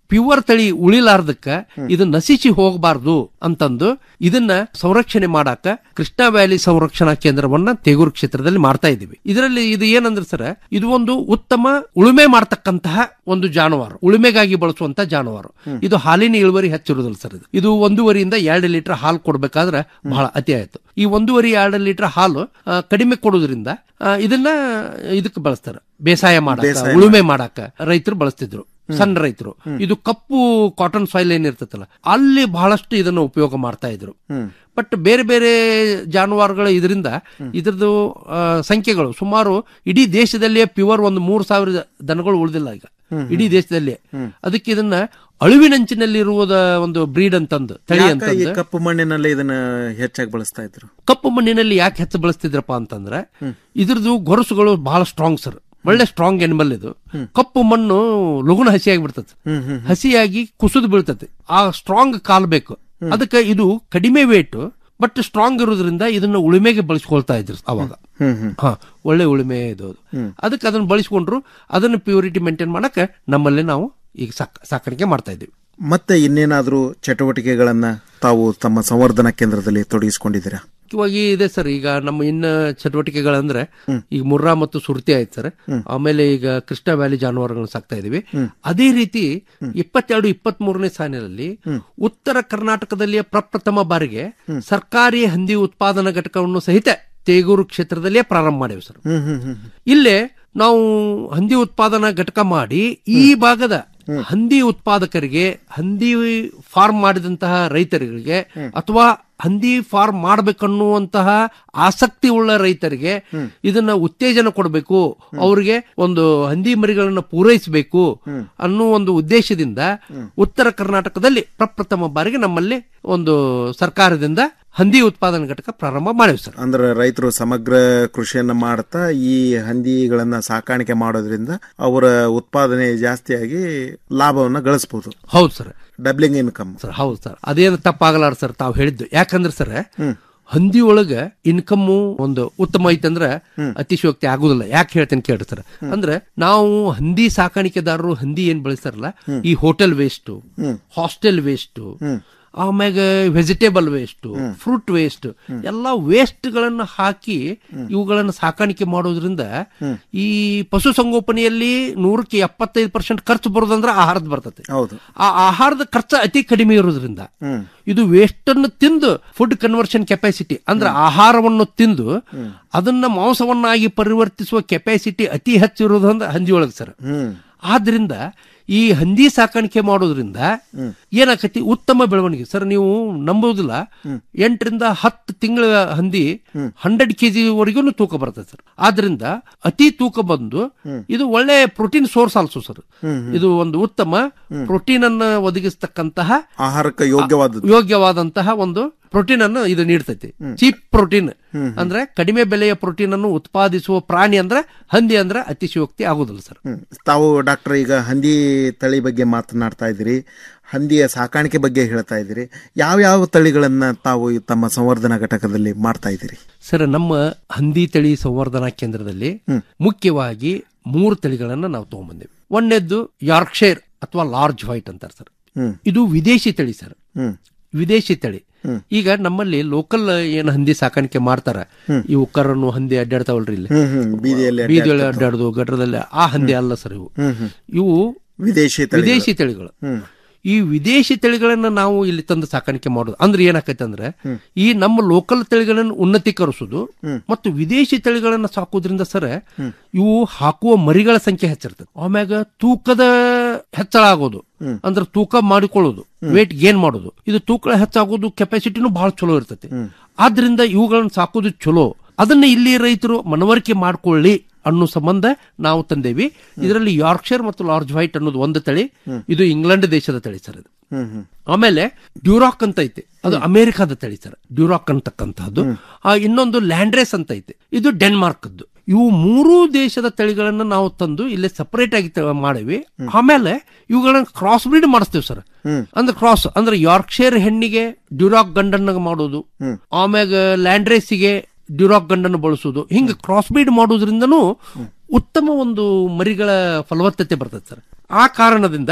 ಪ್ಯೂರ್ ತಳಿ ಉಳಿಲಾರ್ದಕ್ಕ ಇದು ನಶಿಸಿ ಹೋಗಬಾರ್ದು ಅಂತಂದು ಇದನ್ನ ಸಂರಕ್ಷಣೆ ಮಾಡಾಕ ಕೃಷ್ಣಾ ವ್ಯಾಲಿ ಸಂರಕ್ಷಣಾ ಕೇಂದ್ರವನ್ನ ತೇಗೂರು ಕ್ಷೇತ್ರದಲ್ಲಿ ಮಾಡ್ತಾ ಇದೀವಿ ಇದರಲ್ಲಿ ಇದು ಏನಂದ್ರೆ ಸರ್ ಇದು ಒಂದು ಉತ್ತಮ ಉಳುಮೆ ಮಾಡ್ತಕ್ಕಂತಹ ಒಂದು ಜಾನುವಾರು ಉಳುಮೆಗಾಗಿ ಬಳಸುವಂತ ಜಾನುವಾರು ಇದು ಹಾಲಿನ ಇಳುವರಿ ಹೆಚ್ಚಿರುವುದಿಲ್ಲ ಸರ್ ಇದು ಇದು ಒಂದೂವರೆಯಿಂದ ಎರಡು ಲೀಟರ್ ಹಾಲು ಕೊಡ್ಬೇಕಾದ್ರೆ ಬಹಳ ಅತಿ ಆಯ್ತು ಈ ಒಂದೂವರೆ ಎರಡು ಲೀಟರ್ ಹಾಲು ಆ, ಕಡಿಮೆ ಕೊಡೋದ್ರಿಂದ ಆ, ಇದನ್ನ ಇದಕ್ಕೆ ಬಳಸ್ತಾರೆ ಬೇಸಾಯ ಮಾಡಾಕ ಬೇಸಾಯ ಉಳುಮೆ ಮಾಡಾಕ ರೈತರು ಬಳಸ್ತಿದ್ರು ಸಣ್ಣ ರೈತರು ಇದು ಕಪ್ಪು ಕಾಟನ್ ಸಾಯಿಲ್ ಏನಿರ್ತೈತಲ್ಲ ಅಲ್ಲಿ ಬಹಳಷ್ಟು ಇದನ್ನ ಉಪಯೋಗ ಮಾಡ್ತಾ ಇದ್ರು ಬಟ್ ಬೇರೆ ಬೇರೆ ಜಾನುವಾರುಗಳು ಇದರಿಂದ ಇದ್ರದ್ದು ಆ, ಸಂಖ್ಯೆಗಳು ಸುಮಾರು ಇಡೀ ದೇಶದಲ್ಲಿಯೇ ಪ್ಯೂರ್ ಒಂದು ಮೂರು ಸಾವಿರ ದನಗಳು ಉಳಿದಿಲ್ಲ ಈಗ ಇಡೀ ದೇಶದಲ್ಲಿ ಅದಕ್ಕೆ ಇದನ್ನ ಅಳಿವಿನಂಚಿನಲ್ಲಿರುವುದ ಒಂದು ಬ್ರೀಡ್ ಅಂತಂದು ತಳಿ ಯಾಕ ಈ ಅಂತಂದು ಕಪ್ಪು ಮಣ್ಣಿನಲ್ಲಿ ಇದನ್ನ ಹೆಚ್ಚಾಗಿ ಬಳಸ್ತಾ ಇದ್ರು ಕಪ್ಪು ಮಣ್ಣಿನಲ್ಲಿ ಯಾಕೆ ಹೆಚ್ಚು ಬಳಸ್ತಿದ್ರಪ್ಪ ಅಂತಂದ್ರೆ ಇದ್ರದ್ದು ಗೊರಸುಗಳು ಬಹಳ ಸ್ಟ್ರಾಂಗ್ ಸರ್ ಒಳ್ಳೆ ಸ್ಟ್ರಾಂಗ್ ಎನಿಮಲ್ ಇದು ಕಪ್ಪು ಮಣ್ಣು ಲಗುನ ಹಸಿಯಾಗಿ ಬಿಡ್ತದೆ ಹಸಿಯಾಗಿ ಕುಸಿದು ಬೀಳ್ತದೆ ಆ ಸ್ಟ್ರಾಂಗ್ ಕಾಲ್ ಬೇಕು ಅದಕ್ಕೆ ಇದು ಕಡಿಮೆ ವೇಟ್ ಬಟ್ ಸ್ಟ್ರಾಂಗ್ ಇರೋದ್ರಿಂದ ಇದನ್ನ ಉಳುಮೆಗೆ ಬಳಸ್ಕೊಳ್ತಾ ಇದ್ರು ಅವಾಗ ಹಾ ಒಳ್ಳೆ ಉಳುಮೆ ಇದು ಅದು. ಅದಕ್ಕೆ ಅದನ್ನ ಬಳಸ್ಕೊಂಡ್ರು ಅದನ್ನ ಪ್ಯೂರಿಟಿ ಮೇಂಟೈನ್ ಮಾಡಕ್ಕೆ ನಮ್ಮಲ್ಲಿ ನಾವು ಈಗ ಸಾಕ್- ಸಾಕಾಣಿಕೆ ಮಾಡ್ತಾ ಇದ್ದೀವಿ ಮತ್ತೆ ಇನ್ನೇನಾದ್ರೂ ಚಟುವಟಿಕೆಗಳನ್ನ ತಾವು ತಮ್ಮ ಸಂವರ್ಧನಾ ಕೇಂದ್ರದಲ್ಲಿ ತೊಡಗಿಸಿಕೊಂಡಿದ್ದೀರಾ ಮುಖ್ಯವಾಗಿ ಇದೆ ಸರ್ ಈಗ ನಮ್ಮ ಇನ್ನ ಚಟುವಟಿಕೆಗಳಂದ್ರೆ ಈಗ ಮುರ್ರಾ ಮತ್ತು ಸುರ್ತಿ ಆಯ್ತು ಸರ್ ಆಮೇಲೆ ಈಗ ಕೃಷ್ಣ ವ್ಯಾಲಿ ಜಾನುವಾರುಗಳನ್ನ ಸಾಕ್ತಾ ಇದೀವಿ ಅದೇ ರೀತಿ ಇಪ್ಪತ್ತೆರಡು ಇಪ್ಪತ್ತ್ ಮೂರನೇ ಸಾಲಿನಲ್ಲಿ ಉತ್ತರ ಕರ್ನಾಟಕದಲ್ಲಿಯೇ ಪ್ರಪ್ರಥಮ ಬಾರಿಗೆ ಸರ್ಕಾರಿ ಹಂದಿ ಉತ್ಪಾದನಾ ಘಟಕವನ್ನು ಸಹಿತ ತೇಗೂರು ಕ್ಷೇತ್ರದಲ್ಲೇ ಪ್ರಾರಂಭ ಮಾಡಿವೆ ಸರ್ ಇಲ್ಲೇ ನಾವು ಹಂದಿ ಉತ್ಪಾದನಾ ಘಟಕ ಮಾಡಿ ಈ ಭಾಗದ ಹಂದಿ ಉತ್ಪಾದಕರಿಗೆ ಹಂದಿ ಫಾರ್ಮ್ ಮಾಡಿದಂತಹ ರೈತರಿಗೆ ಅಥವಾ ಹಂದಿ ಫಾರ್ಮ್ ಮಾಡ್ಬೇಕನ್ನುವಂತಹ ಆಸಕ್ತಿ ಉಳ್ಳ ರೈತರಿಗೆ ಇದನ್ನ ಉತ್ತೇಜನ ಕೊಡಬೇಕು ಅವರಿಗೆ ಒಂದು ಹಂದಿ ಮರಿಗಳನ್ನ ಪೂರೈಸಬೇಕು ಅನ್ನೋ ಒಂದು ಉದ್ದೇಶದಿಂದ ಉತ್ತರ ಕರ್ನಾಟಕದಲ್ಲಿ ಪ್ರಪ್ರಥಮ ಬಾರಿಗೆ ನಮ್ಮಲ್ಲಿ ಒಂದು ಸರ್ಕಾರದಿಂದ ಹಂದಿ ಉತ್ಪಾದನಾ ಘಟಕ ಪ್ರಾರಂಭ ಮಾಡಿವಿ ಸರ್ ಅಂದ್ರೆ ರೈತರು ಸಮಗ್ರ ಕೃಷಿಯನ್ನ ಮಾಡ್ತಾ ಈ ಹಂದಿಗಳನ್ನ ಸಾಕಾಣಿಕೆ ಮಾಡೋದ್ರಿಂದ ಅವರ ಉತ್ಪಾದನೆ ಜಾಸ್ತಿಯಾಗಿ ಲಾಭವನ್ನ ಗಳಿಸಬಹುದು ಹೌದು ಸರ್ ಡಬ್ಲಿಂಗ್ ಇನ್ಕಮ್ ಸರ್ ಹೌದು ಸರ್ ಅದೇನು ತಪ್ಪಾಗಲಾರ ಸರ್ ತಾವು ಹೇಳಿದ್ದು ಯಾಕಂದ್ರೆ ಸರ್ ಹಂದಿ ಒಳಗ ಇನ್ಕಮ್ ಒಂದು ಉತ್ತಮ ಐತಂದ್ರ ಅತಿಶಯೋಕ್ತಿ ಆಗುದಿಲ್ಲ ಯಾಕೆ ಹೇಳ್ತೇನೆ ಕೇಳ್ರಿ ಸರ್ ಅಂದ್ರೆ ನಾವು ಹಂದಿ ಸಾಕಾಣಿಕೆದಾರರು ಹಂದಿ ಏನ್ ಬೆಳೆಸ್ತಾರಲ್ಲ ಈ ಹೋಟೆಲ್ ವೇಸ್ಟ್ ಹಾಸ್ಟೆಲ್ ವೇಸ್ಟ್ ಆಮ್ಯಾಗ ವೆಜಿಟೇಬಲ್ ವೇಸ್ಟ್ ಫ್ರೂಟ್ ವೇಸ್ಟ್ ಎಲ್ಲ ವೇಸ್ಟ್ ಗಳನ್ನ ಹಾಕಿ ಇವುಗಳನ್ನ ಸಾಕಾಣಿಕೆ ಮಾಡೋದ್ರಿಂದ ಈ ಪಶು ಸಂಗೋಪನೆಯಲ್ಲಿ ನೂರಕ್ಕೆ ಎಪ್ಪತ್ತೈದು ಪರ್ಸೆಂಟ್ ಖರ್ಚು ಬರೋದಂದ್ರೆ ಆಹಾರದ ಬರ್ತದೆ ಹೌದು ಆ ಆಹಾರದ ಖರ್ಚು ಅತಿ ಕಡಿಮೆ ಇರೋದ್ರಿಂದ ಇದು ವೇಸ್ಟ್ ಅನ್ನು ತಿಂದು ಫುಡ್ ಕನ್ವರ್ಷನ್ ಕೆಪಾಸಿಟಿ ಅಂದ್ರೆ ಆಹಾರವನ್ನು ತಿಂದು ಅದನ್ನ ಮಾಂಸವನ್ನಾಗಿ ಪರಿವರ್ತಿಸುವ ಕೆಪಾಸಿಟಿ ಅತಿ ಹೆಚ್ಚಿರೋದ್ರಿಂದ ಹಂದಿ ಒಳಗೆ ಸರ್ ಆದ್ರಿಂದ ಈ ಹಂದಿ ಸಾಕಾಣಿಕೆ ಮಾಡೋದ್ರಿಂದ ಏನಾಕತಿ ಉತ್ತಮ ಬೆಳವಣಿಗೆ ಸರ್ ನೀವು ನಂಬೋದಿಲ್ಲ ಎಂಟರಿಂದ ಹತ್ತು ತಿಂಗಳ ಹಂದಿ ಹಂಡ್ರೆಡ್ ಕೆಜಿ ವರೆಗೂ ತೂಕ ಬರ್ತದೆ ಸರ್ ಆದ್ರಿಂದ ಅತಿ ತೂಕ ಬಂದು ಇದು ಒಳ್ಳೆ ಪ್ರೋಟೀನ್ ಸೋರ್ಸ್ ಆಲ್ಸೋ ಸರ್ ಇದು ಒಂದು ಉತ್ತಮ ಪ್ರೋಟೀನ್ ಅನ್ನ ಒದಗಿಸ್ತಕ್ಕಂತಹ ಆಹಾರಕ್ಕೆ ಯೋಗ್ಯವಾದ ಯೋಗ್ಯವಾದಂತಹ ಒಂದು ಪ್ರೋಟೀನ್ ಅನ್ನು ಇದು ನೀಡ್ತೈತಿ ಚೀಪ್ ಪ್ರೋಟೀನ್ ಅಂದ್ರೆ ಕಡಿಮೆ ಬೆಲೆಯ ಪ್ರೋಟೀನ್ ಅನ್ನು ಉತ್ಪಾದಿಸುವ ಪ್ರಾಣಿ ಅಂದ್ರೆ ಹಂದಿ ಅಂದ್ರೆ ಅತಿಶಯೋಕ್ತಿ ಆಗುದಿಲ್ಲ ಸರ್ ತಾವು ಡಾಕ್ಟರ್ ಈಗ ಹಂದಿ ತಳಿ ಬಗ್ಗೆ ಮಾತನಾಡ್ತಾ ಇದ್ದೀರಿ ಹಂದಿಯ ಸಾಕಾಣಿಕೆ ಬಗ್ಗೆ ಹೇಳ್ತಾ ಇದ್ದೀರಿ ಯಾವ ಯಾವ ತಳಿಗಳನ್ನ ತಾವು ಈ ತಮ್ಮ ಸಂವರ್ಧನಾ ಘಟಕದಲ್ಲಿ ಮಾಡ್ತಾ ಇದ್ದೀರಿ ಸರ್ ನಮ್ಮ ಹಂದಿ ತಳಿ ಸಂವರ್ಧನಾ ಕೇಂದ್ರದಲ್ಲಿ ಮುಖ್ಯವಾಗಿ ಮೂರು ತಳಿಗಳನ್ನ ನಾವು ತಗೊಂಡ್ಬಂದೇವೆ ಒಂದನೇದ್ದು ಯಾರ್ಕ್ಷೈರ್ ಅಥವಾ ಲಾರ್ಜ್ ವೈಟ್ ಅಂತಾರೆ ಸರ್ ಇದು ವಿದೇಶಿ ತಳಿ ಸರ್ ವಿದೇಶಿ ತಳಿ ಈಗ ನಮ್ಮಲ್ಲಿ ಲೋಕಲ್ ಏನ್ ಹಂದಿ ಸಾಕಾಣಿಕೆ ಮಾಡ್ತಾರ ಇವು ಕರನ್ನು ಹಂದಿ ಅಡ್ಡಾಡ್ತಾವಲ್ರಿ ಇಲ್ಲಿ ಹ್ಮ್, ಹ್ಮ್. ಬೀದಿಯಲ್ಲಿ ಬೀದಿಯಲ್ಲಿ ಅಡ್ಡಾಡ್ತಿರ್ತಾವ. ಅಡ್ಡಾಡುದು ಗಟ್ರದಲ್ಲಿ ಆ ಹಂದಿ ಅಲ್ಲ ಸರ್ ಇವು ಹ್ಮ್, ಹ್ಮ್. ಇವು ವಿದೇಶಿ ತಳಿಗಳು. ವಿದೇಶಿ ತಳಿಗಳು ಹ್ಮ್. ಈ ವಿದೇಶಿ ತಳಿಗಳನ್ನ ನಾವು ಇಲ್ಲಿ ತಂದು ಸಾಕಾಣಿಕೆ ಮಾಡೋದು ಅಂದ್ರೆ ಏನಾಕೈತೆ ಅಂದ್ರೆ ಈ ನಮ್ಮ ಲೋಕಲ್ ತಳಿಗಳನ್ನು ಉನ್ನತೀಕರಿಸೋದು ಮತ್ತು ವಿದೇಶಿ ತಳಿಗಳನ್ನ ಸಾಕೋದ್ರಿಂದ ಸರ್ ಇವು ಹಾಕುವ ಮರಿಗಳ ಸಂಖ್ಯೆ ಹೆಚ್ಚಿರ್ತದೆ ಆಮ್ಯಾಗ ತೂಕದ ಹೆಚ್ಚಳ ಆಗೋದು ಅಂದ್ರೆ ತೂಕ ಮಾಡಿಕೊಳ್ಳೋದು ವೇಟ್ ಗೇನ್ ಮಾಡೋದು ಇದು ತೂಕ ಹೆಚ್ಚಾಗೋದು ಕೆಪಾಸಿಟಿನೂ ಬಹಳ ಚಲೋ ಇರ್ತೈತಿ ಆದ್ರಿಂದ ಇವುಗಳನ್ನ ಸಾಕೋದು ಚಲೋ ಅದನ್ನ ಇಲ್ಲಿ ರೈತರು ಮನವರಿಕೆ ಮಾಡ್ಕೊಳ್ಳಿ ಅನ್ನೋ ಸಂಬಂಧ ನಾವು ತಂದೇವಿ ಇದರಲ್ಲಿ ಯಾರ್ಕ್ಷೈರ್ ಮತ್ತು ಲಾರ್ಜ್ ವೈಟ್ ಅನ್ನೋದು ಒಂದು ತಳಿ ಇದು ಇಂಗ್ಲೆಂಡ್ ದೇಶದ ತಳಿ ಸರ್ ಇದು ಹ್ಮ್ ಹ್ಮ್ ಆಮೇಲೆ ಡ್ಯೂರಾಕ್ ಅಂತ ಐತೆ ಅದು ಅಮೆರಿಕಾದ ತಳಿ ಸರ್ ಡ್ಯೂರಾಕ್ ಅಂತಕ್ಕಂಥದ್ದು ಆ ಇನ್ನೊಂದು ಲ್ಯಾಂಡ್ರೇಸ್ ಅಂತ ಐತೆ ಇದು ಡೆನ್ಮಾರ್ಕ್ದು ಇವು ಮೂರೂ ದೇಶದ ತಳಿಗಳನ್ನ ನಾವು ತಂದು ಇಲ್ಲೇ ಸಪರೇಟ್ ಆಗಿ ತ- ಮಾಡಿವಿ ಆಮೇಲೆ ಇವುಗಳನ್ನ ಕ್ರಾಸ್ ಬ್ರೀಡ್ ಮಾಡಿಸ್ತೇವೆ ಸರ್ ಅಂದ್ರೆ ಕ್ರಾಸ್ ಅಂದ್ರೆ ಯಾರ್ಕ್ಷೈರ್ ಹೆಣ್ಣಿಗೆ ಡ್ಯೂರಾಕ್ ಗಂಡನ್ನ ಮಾಡೋದು ಆಮ್ಯಾಗ ಲ್ಯಾಂಡ್ರೇಸಿಗೆ ಡ್ಯೂರಾಕ್ ಗಂಡನ್ನು ಬಳಸೋದು ಹಿಂಗೆ ಕ್ರಾಸ್ ಬ್ರೀಡ್ ಮಾಡೋದ್ರಿಂದನೂ ಉತ್ತಮ ಒಂದು ಮರಿಗಳ ಫಲವತ್ತತೆ ಬರ್ತದೆ ಸರ್ ಆ ಕಾರಣದಿಂದ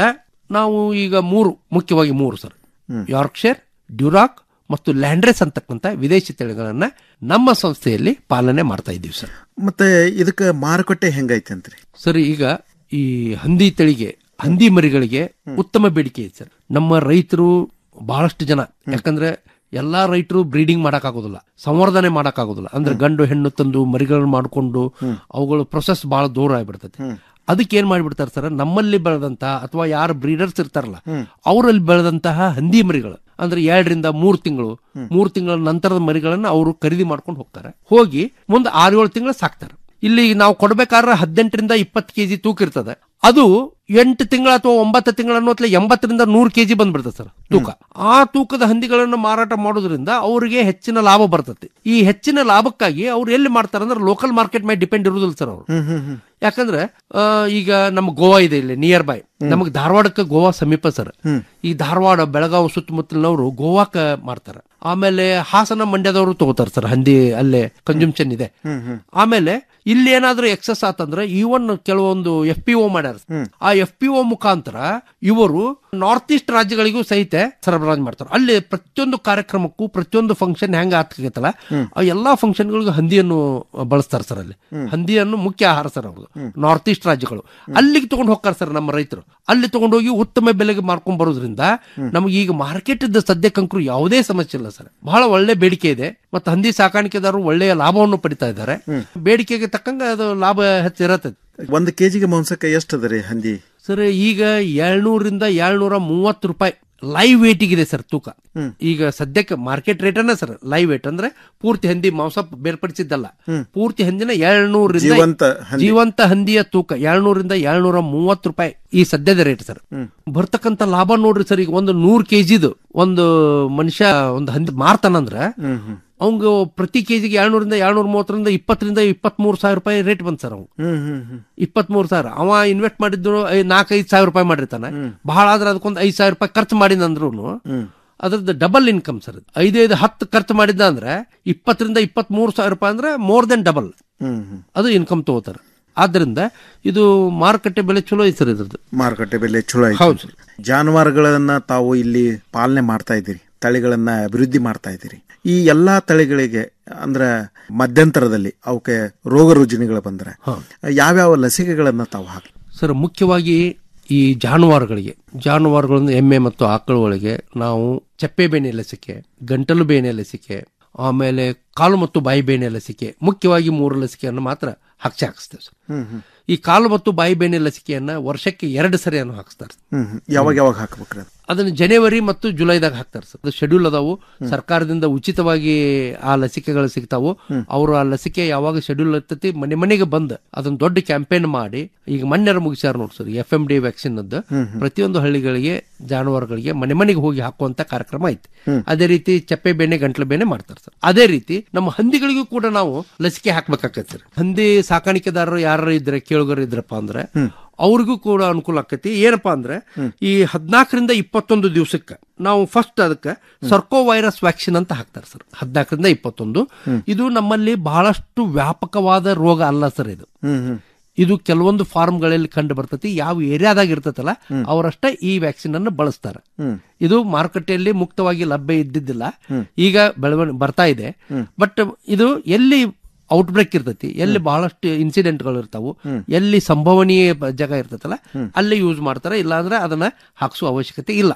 ನಾವು ಈಗ ಮೂರು ಮುಖ್ಯವಾಗಿ ಮೂರು ಸರ್ ಯಾರ್ಕ್ಷೈರ್ ಡ್ಯೂರಾಕ್ ಮತ್ತು ಲ್ಯಾಂಡ್ರೆಸ್ ಅಂತಕ್ಕಂಥ ವಿದೇಶಿ ತಳಿಗಳನ್ನ ನಮ್ಮ ಸಂಸ್ಥೆಯಲ್ಲಿ ಪಾಲನೆ ಮಾಡ್ತಾ ಇದ್ದೀವಿ ಸರ್ ಮತ್ತೆ ಇದಕ್ಕೆ ಮಾರುಕಟ್ಟೆ ಹೆಂಗೈತೆ ಅಂತ್ರಿ ಸರ್ ಈಗ ಈ ಹಂದಿ ತಳಿಗೆ ಹಂದಿ ಮರಿಗಳಿಗೆ ಉತ್ತಮ ಬೇಡಿಕೆ ಇದೆ ಸರ್ ನಮ್ಮ ರೈತರು ಬಹಳಷ್ಟು ಜನ ಯಾಕಂದ್ರೆ ಎಲ್ಲಾ ರೈತರು ಬ್ರೀಡಿಂಗ್ ಮಾಡಕ್ಕಾಗೋದಿಲ್ಲ ಸಂವರ್ಧನೆ ಮಾಡಕ್ಕಾಗೋದಿಲ್ಲ ಅಂದ್ರೆ ಗಂಡು ಹೆಣ್ಣು ತಂದು ಮರಿಗಳನ್ನ ಮಾಡಿಕೊಂಡು ಅವುಗಳು ಪ್ರೊಸೆಸ್ ಬಹಳ ದೂರ ಆಗ್ಬಿಡ್ತೈತಿ ಅದಕ್ಕೆ ಏನ್ ಮಾಡ್ಬಿಡ್ತಾರೆ ಸರ್ ನಮ್ಮಲ್ಲಿ ಬೆಳೆದಂತಹ ಅಥವಾ ಯಾರು ಬ್ರೀಡರ್ಸ್ ಇರ್ತಾರಲ್ಲ ಅವರಲ್ಲಿ ಬೆಳೆದಂತಹ ಹಂದಿ ಮರಿಗಳು ಅಂದ್ರೆ ಎರಡರಿಂದ ಮೂರು ತಿಂಗಳು ಮೂರು ತಿಂಗಳ ನಂತರದ ಮರಿಗಳನ್ನ ಅವರು ಖರೀದಿ ಮಾಡ್ಕೊಂಡು ಹೋಗ್ತಾರೆ ಹೋಗಿ ಮುಂದೆ ಆರು ಏಳು ತಿಂಗಳು ಸಾಕ್ತಾರೆ ಇಲ್ಲಿ ನಾವು ಕೊಡ್ಬೇಕಾದ್ರೆ ಹದಿನೆಂಟರಿಂದ ಇಪ್ಪತ್ತು ಕೆಜಿ ತೂಕ ಇರ್ತದೆ ಅದು ಎಂಟು ತಿಂಗಳ ಅಥವಾ ಒಂಬತ್ತು ತಿಂಗಳ ಅನ್ನೋತ್ಲೆ ಎಂಬತ್ತರಿಂದ ನೂರು ಕೆಜಿ ಬಂದ್ಬಿಡ್ತದೆ ಸರ್ ತೂಕ ಆ ತೂಕದ ಹಂದಿಗಳನ್ನು ಮಾರಾಟ ಮಾಡೋದ್ರಿಂದ ಅವರಿಗೆ ಹೆಚ್ಚಿನ ಲಾಭ ಬರ್ತದೆ ಈ ಹೆಚ್ಚಿನ ಲಾಭಕ್ಕಾಗಿ ಅವ್ರು ಎಲ್ಲಿ ಮಾಡ್ತಾರೆ ಅಂದ್ರೆ ಲೋಕಲ್ ಮಾರ್ಕೆಟ್ ಮೇಲೆ ಡಿಪೆಂಡ್ ಇರುದಿಲ್ಲ ಸರ್ ಅವರು ಯಾಕಂದ್ರೆ ಆ, ಈಗ ನಮ್ಮ ಗೋವಾ ಇದೆ ಇಲ್ಲಿ ನಿಯರ್ ಬೈ ನಮಗೆ ಧಾರವಾಡಕ್ಕೆ ಗೋವಾ ಸಮೀಪ ಸರ್ ಈ ಧಾರವಾಡ ಬೆಳಗಾವಿ ಸುತ್ತಮುತ್ತಲಿನವರು ಗೋವಾಕ ಮಾಡ್ತಾರೆ ಆಮೇಲೆ ಹಾಸನ ಮಂಡ್ಯದವರು ತಗೋತಾರೆ ಸರ್ ಹಂದಿ ಅಲ್ಲೇ ಕನ್ಸಂಪ್ಷನ್ ಇದೆ ಆಮೇಲೆ ಇಲ್ಲಿ ಏನಾದ್ರೂ ಎಕ್ಸಸ್ ಆತಂದ್ರೆ ಈವನ್ ಕೆಲವೊಂದು ಎಫ್ ಪಿ ಒ ಮಾಡ್ಯಾರ ಆ ಎಫ್ ಪಿ ಒ ಮುಖಾಂತರ ಇವರು ನಾರ್ತ್ ಈಸ್ಟ್ ರಾಜ್ಯಗಳಿಗೂ ಸಹಿತ ಸರಬರಾಜು ಮಾಡ್ತಾರೆ ಅಲ್ಲಿ ಪ್ರತಿಯೊಂದು ಕಾರ್ಯಕ್ರಮಕ್ಕೂ ಪ್ರತಿಯೊಂದು ಫಂಕ್ಷನ್ ಹೆಂಗ ಆಗ್ತೈತಲ್ಲ ಆ ಎಲ್ಲಾ ಫಂಕ್ಷನ್ಗಳಿಗೂ ಹಂದಿಯನ್ನು ಬಳಸ್ತಾರೆ ಸರ್ ಅಲ್ಲಿ ಹಂದಿಯನ್ನು ಮುಖ್ಯ ಆಹಾರ ಸರ್ ಅವ್ರದ್ದು ನಾರ್ತ್ ಈಸ್ಟ್ ರಾಜ್ಯಗಳು ಅಲ್ಲಿಗೆ ತಗೊಂಡು ಹೋಗ್ತಾರೆ ಸರ್ ನಮ್ಮ ರೈತರು ಅಲ್ಲಿ ತಗೊಂಡೋಗಿ ಉತ್ತಮ ಬೆಲೆಗೆ ಮಾರ್ಕೊಂಡ್ ಬರೋದ್ರಿಂದ ನಮಗೆ ಈಗ ಮಾರ್ಕೆಟ್ ಇದ್ದ ಸದ್ಯಕ್ಕಂಕರು ಯಾವುದೇ ಸಮಸ್ಯೆ ಇಲ್ಲ ಸರ್ ಬಹಳ ಒಳ್ಳೆ ಬೇಡಿಕೆ ಇದೆ ಮತ್ತೆ ಹಂದಿ ಸಾಕಾಣಿಕೆದಾರರು ಒಳ್ಳೆಯ ಲಾಭವನ್ನು ಪಡಿತಾ ಇದ್ದಾರೆ ಬೇಡಿಕೆಗೆ ತಕ್ಕಂಗ ಅದು ಲಾಭ ಹೆಚ್ಚಿರತ್ತೆ ಒಂದು ಕೆಜಿಗೆ ಮಾಂಸಕ್ಕೆ ಎಷ್ಟು ಅದ ರೀ ಹಂದಿ ಸರ್ ಈಗ ಏಳ್ನೂರಿಂದ ಏಳ್ನೂರ ಮೂವತ್ತು ರೂಪಾಯಿ ಲೈವ್ ವೇಟ್ ಇದೆ ಸರ್ ತೂಕ ಈಗ ಸದ್ಯಕ್ಕೆ ಮಾರ್ಕೆಟ್ ರೇಟ್ ಅನ್ನ ಸರ್ ಲೈವ್ ವೇಟ್ ಅಂದ್ರೆ ಪೂರ್ತಿ ಹಂದಿ ಮಾಂಸ ಬೇರ್ಪಡಿಸಿದ್ದಲ್ಲ ಪೂರ್ತಿ ಹಂದಿನ ಏಳ್ನೂರಿಂದ ಜೀವಂತ ಹಂದಿ. ಜೀವಂತ ಹಂದಿಯ ತೂಕ ಏಳ್ನೂರಿಂದ ಏಳ್ನೂರ ಮೂವತ್ತು ರೂಪಾಯಿ ಈ ಸದ್ಯದ ರೇಟ್ ಸರ್ ಬರ್ತಕ್ಕಂತ ಲಾಭ ನೋಡ್ರಿ ಸರ್ ಈಗ ಒಂದು ನೂರ್ ಕೆಜಿದು ಒಂದು ಮನುಷ್ಯ ಒಂದು ಹಂದಿ ಮಾರ್ತಾನಂದ್ರ ಅವಂಗ ಪ್ರತಿ ಕೆಜಿಗೆ ಏಳ್ನೂರಿಂದ ಏಳ್ನೂರ ಮೂವತ್ತರಿಂದ ಇಪ್ಪತ್ತರಿಂದ ಇಪ್ಪತ್ತ್ ಮೂರು ಸಾವಿರ ರೂಪಾಯಿ ರೇಟ್ ಬಂದ್ ಸರ್ ಅವ್ನು ಹ್ಮ್ ಹ್ಮ್ ಹ್ಮ್ ಇಪ್ಪತ್ತ್ ಮೂರು ಸಾವಿರ ಅವ ಇನ್ವೆಸ್ಟ್ ಮಾಡಿದ್ದು ನಾಲ್ಕೈದು ಸಾವಿರ ರೂಪಾಯಿ ಮಾಡಿರ್ತಾನೆ ಬಹಳ ಆದ್ರೆ ಅದಕ್ಕೊಂದು ಐದು ಸಾವಿರ ರೂಪಾಯಿ ಖರ್ಚು ಮಾಡಿದಂದ್ರು ಅದ್ರದ್ದು ಡಬಲ್ ಇನ್ಕಮ್ ಸರ್ ಐದೈದು ಹತ್ತು ಖರ್ಚು ಮಾಡಿದ್ದ ಅಂದ್ರೆ ಇಪ್ಪತ್ತರಿಂದ ಇಪ್ಪತ್ತ್ ಮೂರು ಸಾವಿರ ರೂಪಾಯಿ ಅಂದ್ರೆ more than double hmm hmm ಅದು ಇನ್ಕಮ್ ತಗೋತಾರೆ ಆದ್ರಿಂದ ಇದು ಮಾರುಕಟ್ಟೆ ಬೆಲೆ ಚಲೋ ಐತೆ ಸರ್ ಇದ್ರದ್ದು ಮಾರುಕಟ್ಟೆ ಬೆಲೆ ಚಲೋ ಐತಿ. ಹೌದು ಸರ್. ಜಾನುವಾರುಗಳನ್ನ ತಾವು ಇಲ್ಲಿ ಪಾಲನೆ ಮಾಡ್ತಾ ಇದ್ದೀರಿ ತಳಿಗಳನ್ನ ಅಭಿವೃದ್ಧಿ ಮಾಡ್ತಾ ಇದ್ದೀರಿ ಈ ಎಲ್ಲಾ ತಳಿಗಳಿಗೆ ಅಂದ್ರ ಮಧ್ಯಂತರದಲ್ಲಿ ಅವಕ್ಕೆ ರೋಗ ರುಜಿನಗಳು ಬಂದ್ರೆ ಯಾವ್ಯಾವ ಲಸಿಕೆಗಳನ್ನ ತಾವು ಹಾಕಿ ಸರ್ ಮುಖ್ಯವಾಗಿ ಈ ಜಾನುವಾರುಗಳಿಗೆ ಜಾನುವಾರುಗಳನ್ನು ಎಮ್ಮೆ ಮತ್ತು ಆಕಳುಗಳಿಗೆ ನಾವು ಚಪ್ಪೆ ಬೇನೆ ಲಸಿಕೆ ಗಂಟಲು ಬೇನೆ ಲಸಿಕೆ ಆಮೇಲೆ ಕಾಲು ಮತ್ತು ಬಾಯಿ ಬೇನೆ ಲಸಿಕೆ ಮುಖ್ಯವಾಗಿ ಮೂರು ಲಸಿಕೆಯನ್ನು ಮಾತ್ರ ಹಾಕ್ಸಿ ಹಾಕಿಸ್ತೇವೆ ಸರ್ ಹ್ಮ್ ಹ್ಮ್ ಈ ಕಾಲು ಮತ್ತು ಬಾಯಿ ಬೇನೆ ಲಸಿಕೆಯನ್ನ ವರ್ಷಕ್ಕೆ ಎರಡು ಸರಿಯನ್ನು ಹಾಕಿಸ್ತಾರೆ ಹ್ಮ್ ಹ್ಮ್. ಯಾವಾಗ ಯಾವಾಗ ಹಾಕ್ಬೇಕ್ರಿ ಅದು ಅದನ್ನು ಜನವರಿ ಮತ್ತು ಜುಲೈದಾಗ ಹಾಕ್ತಾರೆ ಸರ್ ಅದು ಶೆಡ್ಯೂಲ್ ಅದಾವು ಸರ್ಕಾರದಿಂದ ಉಚಿತವಾಗಿ ಆ ಲಸಿಕೆಗಳು ಸಿಗ್ತಾವು ಅವರು ಆ ಲಸಿಕೆ ಯಾವಾಗ ಶೆಡ್ಯೂಲ್ ಇರ್ತೈತಿ ಮನೆ ಮನೆಗೆ ಬಂದು ಅದನ್ನ ದೊಡ್ಡ ಕ್ಯಾಂಪೇನ್ ಮಾಡಿ ಈಗ ಮನ್ಯರ ಮುಗಿಸ್ಯಾರ ನೋಡಿ sir F M D vaccine ಅದ್ದು ಪ್ರತಿಯೊಂದು ಹಳ್ಳಿಗಳಿಗೆ ಜಾನುವಾರುಗಳಿಗೆ ಮನೆ ಮನೆಗೆ ಹೋಗಿ ಹಾಕುವಂತ ಕಾರ್ಯಕ್ರಮ ಐತಿ ಅದೇ ರೀತಿ ಚಪ್ಪೆ ಬೇನೆ ಗಂಟ್ಲು ಬೇನೆ ಮಾಡ್ತಾರೆ ಸರ್ ಅದೇ ರೀತಿ ನಮ್ಮ ಹಂದಿಗಳಿಗೂ ಕೂಡ ನಾವು ಲಸಿಕೆ ಹಾಕ್ಬೇಕಾಗತ್ತೆ ಸರ್ ಹಂದಿ ಸಾಕಾಣಿಕೆದಾರರು ಯಾರು ಇದ್ರೆ ಕೇಳುಗರು ಇದ್ರಪ್ಪ ಅಂದ್ರೆ ಅವ್ರಿಗೂ ಕೂಡ ಅನುಕೂಲ ಆಕತಿ ಏನಪ್ಪಾ ಅಂದ್ರೆ ಈ ಹದಿನಾಲ್ಕರಿಂದ ಇಪ್ಪತ್ತೊಂದು ದಿವಸಕ್ಕೆ ನಾವು ಫಸ್ಟ್ ಅದಕ್ಕೆ ಸರ್ಕೋ ವೈರಸ್ ವ್ಯಾಕ್ಸಿನ್ ಅಂತ ಹಾಕ್ತಾರೆ ಸರ್ ಹದಿನಾಲ್ಕರಿಂದ ಇಪ್ಪತ್ತೊಂದು ಇದು ನಮ್ಮಲ್ಲಿ ಬಹಳಷ್ಟು ವ್ಯಾಪಕವಾದ ರೋಗ ಅಲ್ಲ ಸರ್ ಇದು ಹ್ಮ್ ಹ್ಮ್ ಇದು ಕೆಲವೊಂದು ಫಾರ್ಮ್ಗಳಲ್ಲಿ ಕಂಡು ಬರ್ತೈತಿ ಯಾವ ಏರಿಯಾದಾಗ ಇರ್ತೈತಲ್ಲ ಅವರಷ್ಟೇ ಈ ವ್ಯಾಕ್ಸಿನ್ ಅನ್ನು ಬಳಸ್ತಾರೆ ಹ್ಮ್. ಇದು ಮಾರುಕಟ್ಟೆಯಲ್ಲಿ ಮುಕ್ತವಾಗಿ ಲಭ್ಯ ಇದ್ದಿದ್ದಿಲ್ಲ ಈಗ ಬೆಳವಣಿಗೆ ಬರ್ತಾ ಇದೆ ಬಟ್ ಇದು ಎಲ್ಲಿ ಔಟ್ಬ್ರೇಕ್ ಇರ್ತೈತಿ ಎಲ್ಲಿ ಬಹಳಷ್ಟು ಇನ್ಸಿಡೆಂಟ್ಗಳು ಇರ್ತಾವು ಎಲ್ಲಿ ಸಂಭವನೀಯ ಬ- ಜಾಗ ಇರ್ತೈತಲ್ಲ ಅಲ್ಲಿ ಯೂಸ್ ಮಾಡ್ತಾರೆ ಇಲ್ಲಾಂದ್ರೆ ಅದನ್ನ ಹಾಕ್ಸುವ ಅವಶ್ಯಕತೆ ಇಲ್ಲ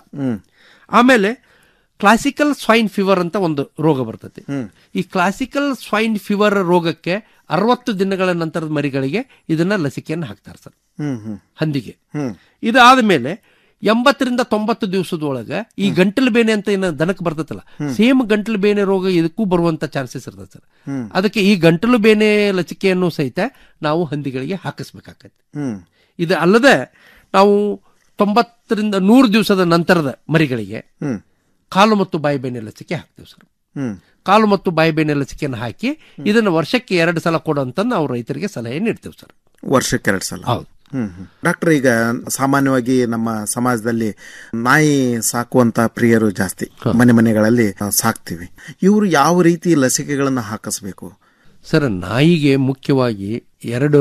ಆಮೇಲೆ ಕ್ಲಾಸಿಕಲ್ ಸ್ವೈನ್ ಫೀವರ್ ಅಂತ ಒಂದು ರೋಗ ಬರ್ತೈತಿ ಈ ಕ್ಲಾಸಿಕಲ್ ಸ್ವೈನ್ ಫೀವರ್ ರೋಗಕ್ಕೆ ಅರವತ್ತು ದಿನಗಳ ನಂತರದ ಮರಿಗಳಿಗೆ ಇದನ್ನ ಲಸಿಕೆಯನ್ನು ಹಾಕ್ತಾರೆ ಸರ್ ಹ್ಮ್ ಹ್ಮ್ ಹಂದಿಗೆ ಹ್ಮ್ ಇದಾದ ಮೇಲೆ ಎಂಬತ್ತರಿಂದ ತೊಂಬತ್ತು ದಿವಸದೊಳಗೆ ಈ ಗಂಟಲು ಬೇನೆ ಅಂತ ಏನು ದನಕ್ಕೆ ಬರ್ತೈತಲ್ಲ ಸೇಮ್ ಗಂಟಲು ಬೇನೆ ರೋಗ ಇದಕ್ಕೂ ಬರುವಂತ ಚಾನ್ಸಸ್ ಇರ್ತದೆ ಸರ್ ಹ್ಮ್. ಅದಕ್ಕೆ ಈ ಗಂಟಲು ಬೇನೆ ಲಸಿಕೆಯನ್ನು ಸಹಿತ ನಾವು ಹಂದಿಗಳಿಗೆ ಹಾಕಿಸ್ಬೇಕಾಗತ್ತೆ ಹ್ಮ್ ಇದು ಅಲ್ಲದೆ ನಾವು ತೊಂಬತ್ತರಿಂದ ನೂರು ದಿವಸದ ನಂತರದ ಮರಿಗಳಿಗೆ ಹ್ಮ್ ಕಾಲು ಮತ್ತು ಬಾಯಿ ಬೇನೆ ಲಸಿಕೆ ಹಾಕ್ತೇವೆ ಸರ್ ಹ್ಮ್ ಕಾಲು ಮತ್ತು ಬಾಯಿ ಬೇನೆ ಲಸಿಕೆಯನ್ನು ಹಾಕಿ ಇದನ್ನು ವರ್ಷಕ್ಕೆ ಎರಡು ಸಲ ಕೊಡುವಂತ ನಾವು ರೈತರಿಗೆ ಸಲಹೆ ನೀಡ್ತೇವೆ ಸರ್ ವರ್ಷಕ್ಕೆ ಎರಡು ಸಲ ಹೌದು ಹ್ಮ್ ಹ್ಮ್. ಡಾಕ್ಟರ್ ಈಗ ಸಾಮಾನ್ಯವಾಗಿ ನಮ್ಮ ಸಮಾಜದಲ್ಲಿ ನಾಯಿ ಸಾಕುವಂತ ಪ್ರಿಯರು ಜಾಸ್ತಿ ಮನೆ ಮನೆಗಳಲ್ಲಿ ಆ, ಸಾಕ್ತಿವಿ ಇವರು ಯಾವ ರೀತಿ ಲಸಿಕೆಗಳನ್ನ ಹಾಕಿಸ್ಬೇಕು ಸರ್ ನಾಯಿಗೆ ಮುಖ್ಯವಾಗಿ ಎರಡು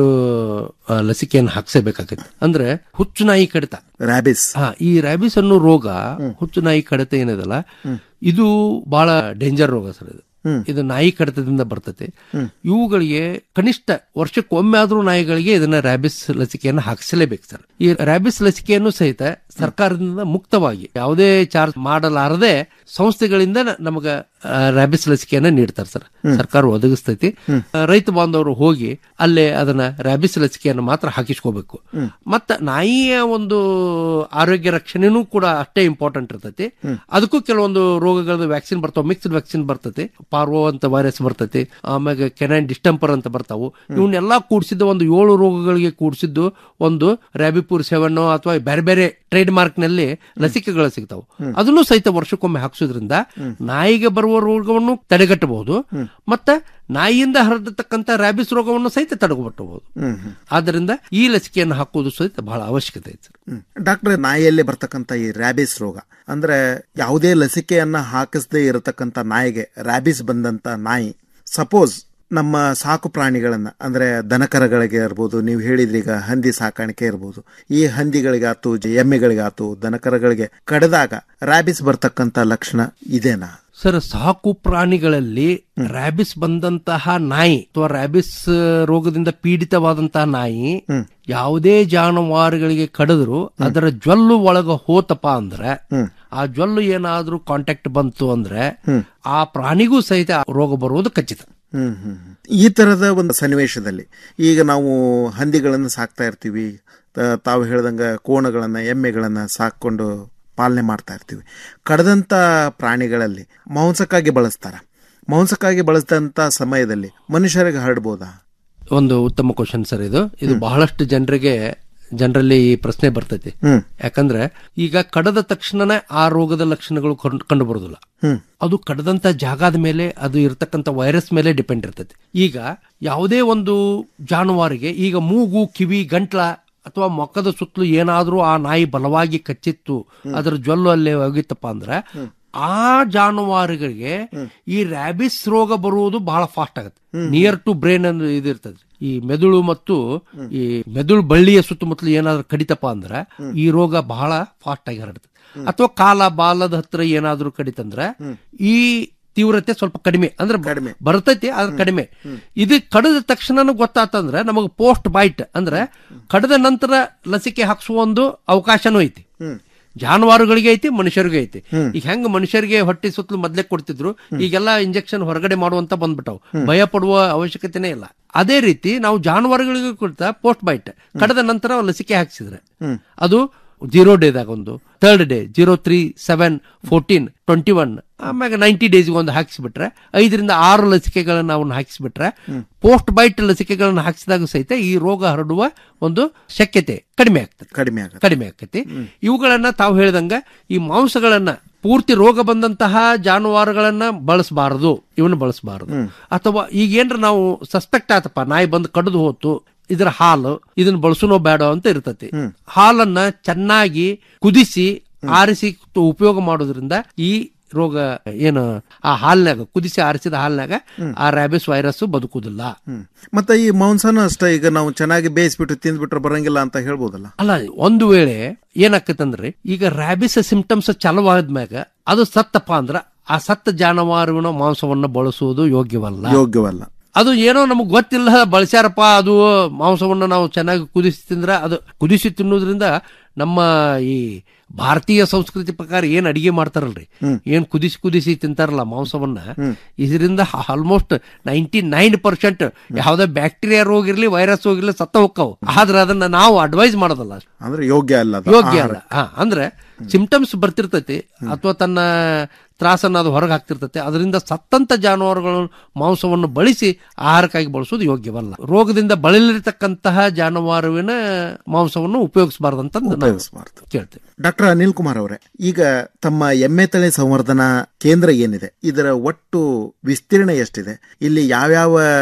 ಆ, ಲಸಿಕೆಯನ್ನು ಹಾಕ್ಸಬೇಕಾಗತ್ತೆ ಅಂದ್ರೆ ಹುಚ್ಚು ನಾಯಿ ಕಡಿತ ರ್ಯಾಬಿಸ್ ಹಾ ಈ ರ್ಯಾಬಿಸ್ ಅನ್ನೋ ರೋಗ ಹುಚ್ಚು ನಾಯಿ ಕಡಿತ ಏನಿದಲ್ಲ ಇದು ಬಹಳ ಡೇಂಜರ್ ರೋಗ ಸರ್ ಇದು ಇದು ನಾಯಿ ಕಡಿತದಿಂದ ಬರ್ತತೆ ಇವುಗಳಿಗೆ ಕನಿಷ್ಠ ವರ್ಷಕ್ಕೆ ಒಮ್ಮೆ ಆದ್ರೂ ನಾಯಿಗಳಿಗೆ ಇದನ್ನ ರ್ಯಾಬಿಸ್ ಲಸಿಕೆಯನ್ನು ಹಾಕಿಸಲೇಬೇಕು ಸರ್ ಈ ರ್ಯಾಬಿಸ್ ಲಸಿಕೆಯನ್ನು ಸಹಿತ ಸರ್ಕಾರದಿಂದ ಮುಕ್ತವಾಗಿ ಯಾವುದೇ ಚಾರ್ಜ್ ಮಾಡಲಾರದೆ ಸಂಸ್ಥೆಗಳಿಂದ ನಮಗ ಆ, ರ್ಯಾಬಿಸ್ ಲಸಿಕೆಯನ್ನ ನೀಡ್ತಾರೆ ಸರ್ ಸರ್ಕಾರ ಒದಗಿಸ್ತೈತಿ ಆ, ರೈತ ಬಾಂಧವರು ಹೋಗಿ ಅಲ್ಲೇ ಅದನ್ನ ರ್ಯಾಬಿಸ್ ಲಸಿಕೆಯನ್ನು ಮಾತ್ರ ಹಾಕಿಸ್ಕೋಬೇಕು ಮತ್ತ ನಾಯಿಯ ಒಂದು ಆರೋಗ್ಯ ರಕ್ಷಣೆನೂ ಕೂಡ ಅಷ್ಟೇ ಇಂಪಾರ್ಟೆಂಟ್ ಇರ್ತೈತಿ ಅದಕ್ಕೂ ಕೆಲವೊಂದು ರೋಗಗಳದ್ದು ವ್ಯಾಕ್ಸಿನ್ ಬರ್ತಾವ ಮಿಕ್ಸ್ಡ್ ವ್ಯಾಕ್ಸಿನ್ ಬರ್ತೈತಿ ಪಾರ್ವೋ ಅಂತ ವೈರಸ್ ಬರ್ತೈತಿ ಆಮ್ಯಾಗ ಕೆನೈನ್ ಡಿಸ್ಟಂಪರ್ ಅಂತ ಬರ್ತಾವು ಇವನ್ನೆಲ್ಲಾ ಕೂಡಿಸಿದ್ದು ಒಂದು ಏಳು ರೋಗಗಳಿಗೆ ಕೂಡಿಸಿದ್ದು ಒಂದು ರ್ಯಾಬಿಪುರ್ ಸೆವೆನ್ ಅಥವಾ ಬೇರೆ ಬೇರೆ ಟ್ರೇಡ್ ಮಾರ್ಕ್ ನಲ್ಲಿ ಲಸಿಕೆಗಳು ಸಿಗ್ತಾವು ಅದನ್ನು ಸಹಿತ ವರ್ಷಕ್ಕೊಮ್ಮೆ ಹಾಕ್ಸೋದ್ರಿಂದ ನಾಯಿಗೆ ಬರುವ ರೋಗವನ್ನು ತಡೆಗಟ್ಟಬಹುದು ಮತ್ತ ನಾಯಿಯಿಂದ ಹರಡತಕ್ಕಂತ ರ್ಯಾಬಿಸ್ ರೋಗವನ್ನು ಸಹಿತ ತಡೆಗಟ್ಟಬಹುದು ಆದ್ದರಿಂದ ಈ ಲಸಿಕೆಯನ್ನು ಹಾಕುವುದು ಸಹಿತ ಬಹಳ ಅವಶ್ಯಕತೆ ಐತೆ ಸರ್ ಡಾಕ್ಟರ್ ನಾಯಿಯಲ್ಲಿ ಬರ್ತಕ್ಕಂಥ ಈ ರ್ಯಾಬಿಸ್ ರೋಗ ಅಂದ್ರೆ ಯಾವುದೇ ಲಸಿಕೆಯನ್ನ ಹಾಕಿಸದೇ ಇರತಕ್ಕಂಥ ನಾಯಿಗೆ ರ್ಯಾಬಿಸ್ ಬಂದಂತ ನಾಯಿ ಸಪೋಸ್ ನಮ್ಮ ಸಾಕು ಪ್ರಾಣಿಗಳನ್ನ ಅಂದ್ರೆ ದನಕರಗಳಿಗೆ ಇರ್ಬೋದು ನೀವು ಹೇಳಿದ್ರಿ ಈಗ ಹಂದಿ ಸಾಕಾಣಿಕೆ ಇರ್ಬೋದು ಈ ಹಂದಿಗಳಿಗಾತು ಎಮ್ಮೆಗಳಿಗಾತು ದನಕರಗಳಿಗೆ ಕಡಿದಾಗ ರ್ಯಾಬಿಸ್ ಬರ್ತಕ್ಕಂಥ ಲಕ್ಷಣ ಇದೇನಾ ಸರ್ ಸಾಕು ಪ್ರಾಣಿಗಳಲ್ಲಿ ರ್ಯಾಬಿಸ್ ಬಂದಂತಹ ನಾಯಿ ಅಥವಾ ರ್ಯಾಬಿಸ್ ರೋಗದಿಂದ ಪೀಡಿತವಾದಂತಹ ನಾಯಿ ಯಾವುದೇ ಜಾನುವಾರುಗಳಿಗೆ ಕಡಿದ್ರು ಅದರ ಜ್ವಲ್ಲು ಒಳಗ ಹೋತಪ್ಪ ಅಂದ್ರೆ ಆ ಜ್ವಲ್ಲು ಏನಾದ್ರೂ ಕಾಂಟ್ಯಾಕ್ಟ್ ಬಂತು ಅಂದ್ರೆ ಆ ಪ್ರಾಣಿಗೂ ಸಹಿತ ಆ ರೋಗ ಬರುವುದು ಖಚಿತ ಹ್ಮ್ ಹ್ಮ್ ಹ್ಮ್. ಈ ತರದ ಒಂದು ಸನ್ನಿವೇಶದಲ್ಲಿ ಈಗ ನಾವು ಹಂದಿಗಳನ್ನು ಸಾಕ್ತಾ ಇರ್ತೀವಿ ತ- ತಾವು ಹೇಳ್ದಂಗ ಕೋಣಗಳನ್ನ ಎಮ್ಮೆಗಳನ್ನ ಸಾಕೊಂಡು ಪಾಲನೆ ಮಾಡ್ತಾ ಇರ್ತೀವಿ ಕಡದಂತ ಪ್ರಾಣಿಗಳಲ್ಲಿ ಮಾಂಸಕ್ಕಾಗಿ ಬಳಸ್ತಾರ ಮಾಂಸಕ್ಕಾಗಿ ಬಳಸಿದಂತ ಸಮಯದಲ್ಲಿ ಮನುಷ್ಯರಿಗೆ ಹರಡ್ಬೋದಾ ಒಂದು ಉತ್ತಮ ಕ್ವಶನ್ ಸರ್ ಇದು ಇದು ಬಹಳಷ್ಟು ಜನರಿಗೆ ಜನರಲ್ಲಿ ಈ ಪ್ರಶ್ನೆ ಬರ್ತೈತಿ ಹ್ಮ್. ಯಾಕಂದ್ರೆ ಈಗ ಕಡದ ತಕ್ಷಣನೇ ಆ ರೋಗದ ಲಕ್ಷಣಗಳು ಕಂಡು- ಕಂಡು ಬರೋದಿಲ್ಲ ಹ್ಮ್. ಅದು ಕಡದಂತ ಜಾಗದ ಮೇಲೆ ಅದು ಇರತಕ್ಕಂತ ವೈರಸ್ ಮೇಲೆ ಡಿಪೆಂಡ್ ಇರ್ತೈತಿ ಈಗ ಯಾವುದೇ ಒಂದು ಜಾನುವಾರಿಗೆ ಈಗ ಮೂಗು ಕಿವಿ ಗಂಟ್ಲ ಅಥವಾ ಮೊಕ್ಕದ ಸುತ್ತಲೂ ಏನಾದ್ರೂ ಆ ನಾಯಿ ಬಲವಾಗಿ ಕಚ್ಚಿತ್ತು ಅದರ ಜ್ವಲ್ಲು ಅಲ್ಲೇ ಹೋಗಿತ್ತಪ್ಪ ಅಂದ್ರೆ ಆ ಜಾನುವಾರುಗಳಿಗೆ ಈ ರ್ಯಾಬಿಸ್ ರೋಗ ಬರುವುದು ಬಹಳ ಫಾಸ್ಟ್ ಆಗುತ್ತೆ ನಿಯರ್ ಟು ಬ್ರೈನ್ ಅನ್ನೋ ಇದಿರ್ತದೆ ಈ ಮೆದುಳು ಮತ್ತು ಈ ಮೆದುಳು ಬಳ್ಳಿಯ ಸುತ್ತಮುತ್ತಲು ಏನಾದ್ರೂ ಕಡಿತಪ್ಪ ಅಂದ್ರೆ ಈ ರೋಗ ಬಹಳ ಫಾಸ್ಟ್ ಆಗಿ ಹರಡುತ್ತೆ ಅಥವಾ ಕಾಲ ಬಾಲದ ಹತ್ರ ಏನಾದ್ರೂ ಕಡಿತಂದ್ರೆ ಈ ತೀವ್ರತೆ ಸ್ವಲ್ಪ ಕಡಿಮೆ ಅಂದ್ರೆ ಬರ್ತೈತಿ ಆದ್ರೆ ಕಡಿಮೆ ಇದು ಕಡಿದ ತಕ್ಷಣ ಗೊತ್ತಾತಂದ್ರೆ ನಮಗೆ ಪೋಸ್ಟ್ ಬೈಟ್ ಅಂದ್ರೆ ಕಡಿದ ನಂತರ ಲಸಿಕೆ ಹಾಕ್ಸುವ ಒಂದು ಅವಕಾಶನೂ ಐತಿ ಜಾನುವಾರುಗಳಿಗೆ ಐತಿ ಮನುಷ್ಯರಿಗೆ ಐತಿ ಈಗ ಹೆಂಗ್ ಮನುಷ್ಯರಿಗೆ ಹೊಟ್ಟೆ ಸುತ್ತಲೂ ಮೊದ್ಲೇ ಕೊಡ್ತಿದ್ರು ಈಗೆಲ್ಲ ಇಂಜೆಕ್ಷನ್ ಹೊರಗಡೆ ಮಾಡುವಂತ ಬಂದ್ಬಿಟ್ಟವು ಭಯ ಪಡುವ ಅವಶ್ಯಕತೆನೇ ಇಲ್ಲ ಅದೇ ರೀತಿ ನಾವು ಜಾನುವಾರುಗಳಿಗೆ ಕೊಡ್ತಾ ಪೋಸ್ಟ್ ಬೈಟ್ ಕಡದ ನಂತರ ಲಸಿಕೆ ಹಾಕ್ಸಿದ್ರೆ ಅದು ಜೀರೋ ಡೇದಾಗ ಒಂದು third day zero three seven fourteen twenty one ಆಮ್ಯಾಗ ನೈಂಟಿ ಡೇಸ್ಗೆ ಒಂದು ಹಾಕಿಸ್ಬಿಟ್ರೆ ಐದರಿಂದ ಆರು ಲಸಿಕೆಗಳನ್ನ ಅವನ್ನ ಹಾಕಿಸ್ಬಿಟ್ರೆ ಪೋಸ್ಟ್ ಬೈಟ್ ಲಸಿಕೆಗಳನ್ನ ಹಾಕಿಸಿದಾಗ ಸಹಿತ ಈ ರೋಗ ಹರಡುವ ಒಂದು ಶಕ್ಯತೆ ಕಡಿಮೆ ಆಗ್ತದೆ ಕಡಿಮೆ ಆಗುತ್ತೆ ಕಡಿಮೆ ಆಕತಿ ಇವುಗಳನ್ನ ತಾವು ಹೇಳಿದಂಗ ಈ ಮಾಂಸಗಳನ್ನ ಪೂರ್ತಿ ರೋಗ ಬಂದಂತಹ ಜಾನುವಾರುಗಳನ್ನ ಬಳಸಬಾರದು ಇವನ್ನ ಬಳಸಬಾರದು ಅಥವಾ ಈಗ ಏನ್ರ ನಾವು ಸಸ್ಪೆಕ್ಟ್ ಆತಪ್ಪ ನಾಯಿ ಬಂದು ಕಡಿದು ಹೋತು ಇದರ ಹಾಲು ಇದನ್ನ ಬಳಸುನೋ ಬೇಡ ಅಂತ ಇರ್ತತಿ ಹಾಲನ್ನ ಚೆನ್ನಾಗಿ ಕುದಿಸಿ ಆರಿಸಿ ತು- ಉಪಯೋಗ ಮಾಡೋದ್ರಿಂದ ಈ ರೋಗ ಏನು ಆ ಹಾಲ್ನಾಗ ಕುದಿಸಿ ಆರಿಸಿದ ಹಾಲ್ನಾಗ ಆ ರ್ಯಾಬಿಸ್ ವೈರಸ್ ಬದುಕುದಿಲ್ಲ ಮತ್ತೆ ಈ ಮಾಂಸನೂ ಅಷ್ಟೇ ಈಗ ನಾವು ಚೆನ್ನಾಗಿ ಬೇಯಿಸ್ಬಿಟ್ಟು ತಿಂದ್ಬಿಟ್ರೆ ಬರಂಗಿಲ್ಲ ಅಂತ ಹೇಳ್ಬೋದಲ್ಲ ಅಲ್ಲ ಒಂದು ವೇಳೆ ಏನಾಕತ್ತಂದ್ರೆ ಈಗ ರ್ಯಾಬಿಸ್ ಸಿಂಪ್ಟಮ್ಸ್ ಚಾಲುವಾದ್ಮ್ಯಾಗ ಅದು ಸತ್ತಪ್ಪ ಅಂದ್ರ ಆ ಸತ್ತ ಜಾನುವಾರುವಿನ ಮಾಂಸವನ್ನ ಬಳಸುವುದು ಯೋಗ್ಯವಲ್ಲ ಯೋಗ್ಯವಲ್ಲ ಅದು ಏನೋ ನಮಗ್ ಗೊತ್ತಿಲ್ಲ ಬಳಸ್ಯಾರಪ್ಪ ಅದು ಮಾಂಸವನ್ನು ನಾವು ಚೆನ್ನಾಗಿ ಕುದಿಸಿ ತಿಂದ್ರೆ ಅದು ಕುದಿಸಿ ತಿನ್ನೋದ್ರಿಂದ ನಮ್ಮ ಈ ಭಾರತೀಯ ಸಂಸ್ಕೃತಿ ಪ್ರಕಾರ ಏನ್ ಅಡಿಗೆ ಮಾಡ್ತಾರಲ್ರಿ ಏನ್ ಕುದಿಸಿ ಕುದಿಸಿ ತಿಂತಾರಲ್ಲ ಮಾಂಸವನ್ನ ಇದರಿಂದ ಆಲ್ಮೋಸ್ಟ್ ನೈಂಟಿ ನೈನ್ ಪರ್ಸೆಂಟ್ ಯಾವ್ದೇ ಬ್ಯಾಕ್ಟೀರಿಯಾ ರೋಗ ಇರ್ಲಿ ವೈರಸ್ ಹೋಗಿರ್ಲಿ ಸತ್ತ ಹೋಗ್ತಾವ ಆದ್ರೆ ಅದನ್ನ ನಾವು ಅಡ್ವೈಸ್ ಮಾಡೋದಲ್ಲ ಅಂದ್ರೆ ಯೋಗ್ಯ ಅಲ್ಲ ಅದು. ಯೋಗ್ಯ ಆಹಾರ. ಅಲ್ಲ ಹಾ ಅಂದ್ರೆ ಸಿಂಪ್ಟಮ್ಸ್ ಬರ್ತಿರ್ತೈತಿ ಅಥವಾ ತನ್ನ ತ್ರಾಸನ್ನ ಅದು ಹೊರಗೆ ಹಾಕ್ತಿರ್ತೈತಿ ಅದರಿಂದ ಸತ್ತಂತ ಜಾನುವಾರುಗಳ ಮಾಂಸವನ್ನು ಬಳಸಿ ಆಹಾರಕ್ಕಾಗಿ ಬಳಸೋದು ಯೋಗ್ಯವಲ್ಲ ರೋಗದಿಂದ ಬಳಲಿರ್ತಕ್ಕಂತಹ ಜಾನುವಾರುವಿನ ಮಾಂಸವನ್ನು ಉಪಯೋಗಿಸಬಾರ್ದಂತ ಉಪಯೋಗಿಸಬಾರ್ದು ಕೇಳ್ತೇವೆ ಡಾಕ್ಟರ್ ಅನಿಲ್ ಕುಮಾರ್ ಅವರೇ ಈಗ ತಮ್ಮ ಎಮ್ಮೆ ತಳಿ ಸಂವರ್ಧನಾ ಕೇಂದ್ರ ಏನಿದೆ ಇದರ ಒಟ್ಟು ವಿಸ್ತೀರ್ಣ ಎಷ್ಟಿದೆ ಇಲ್ಲಿ ಯಾವ್ಯಾವ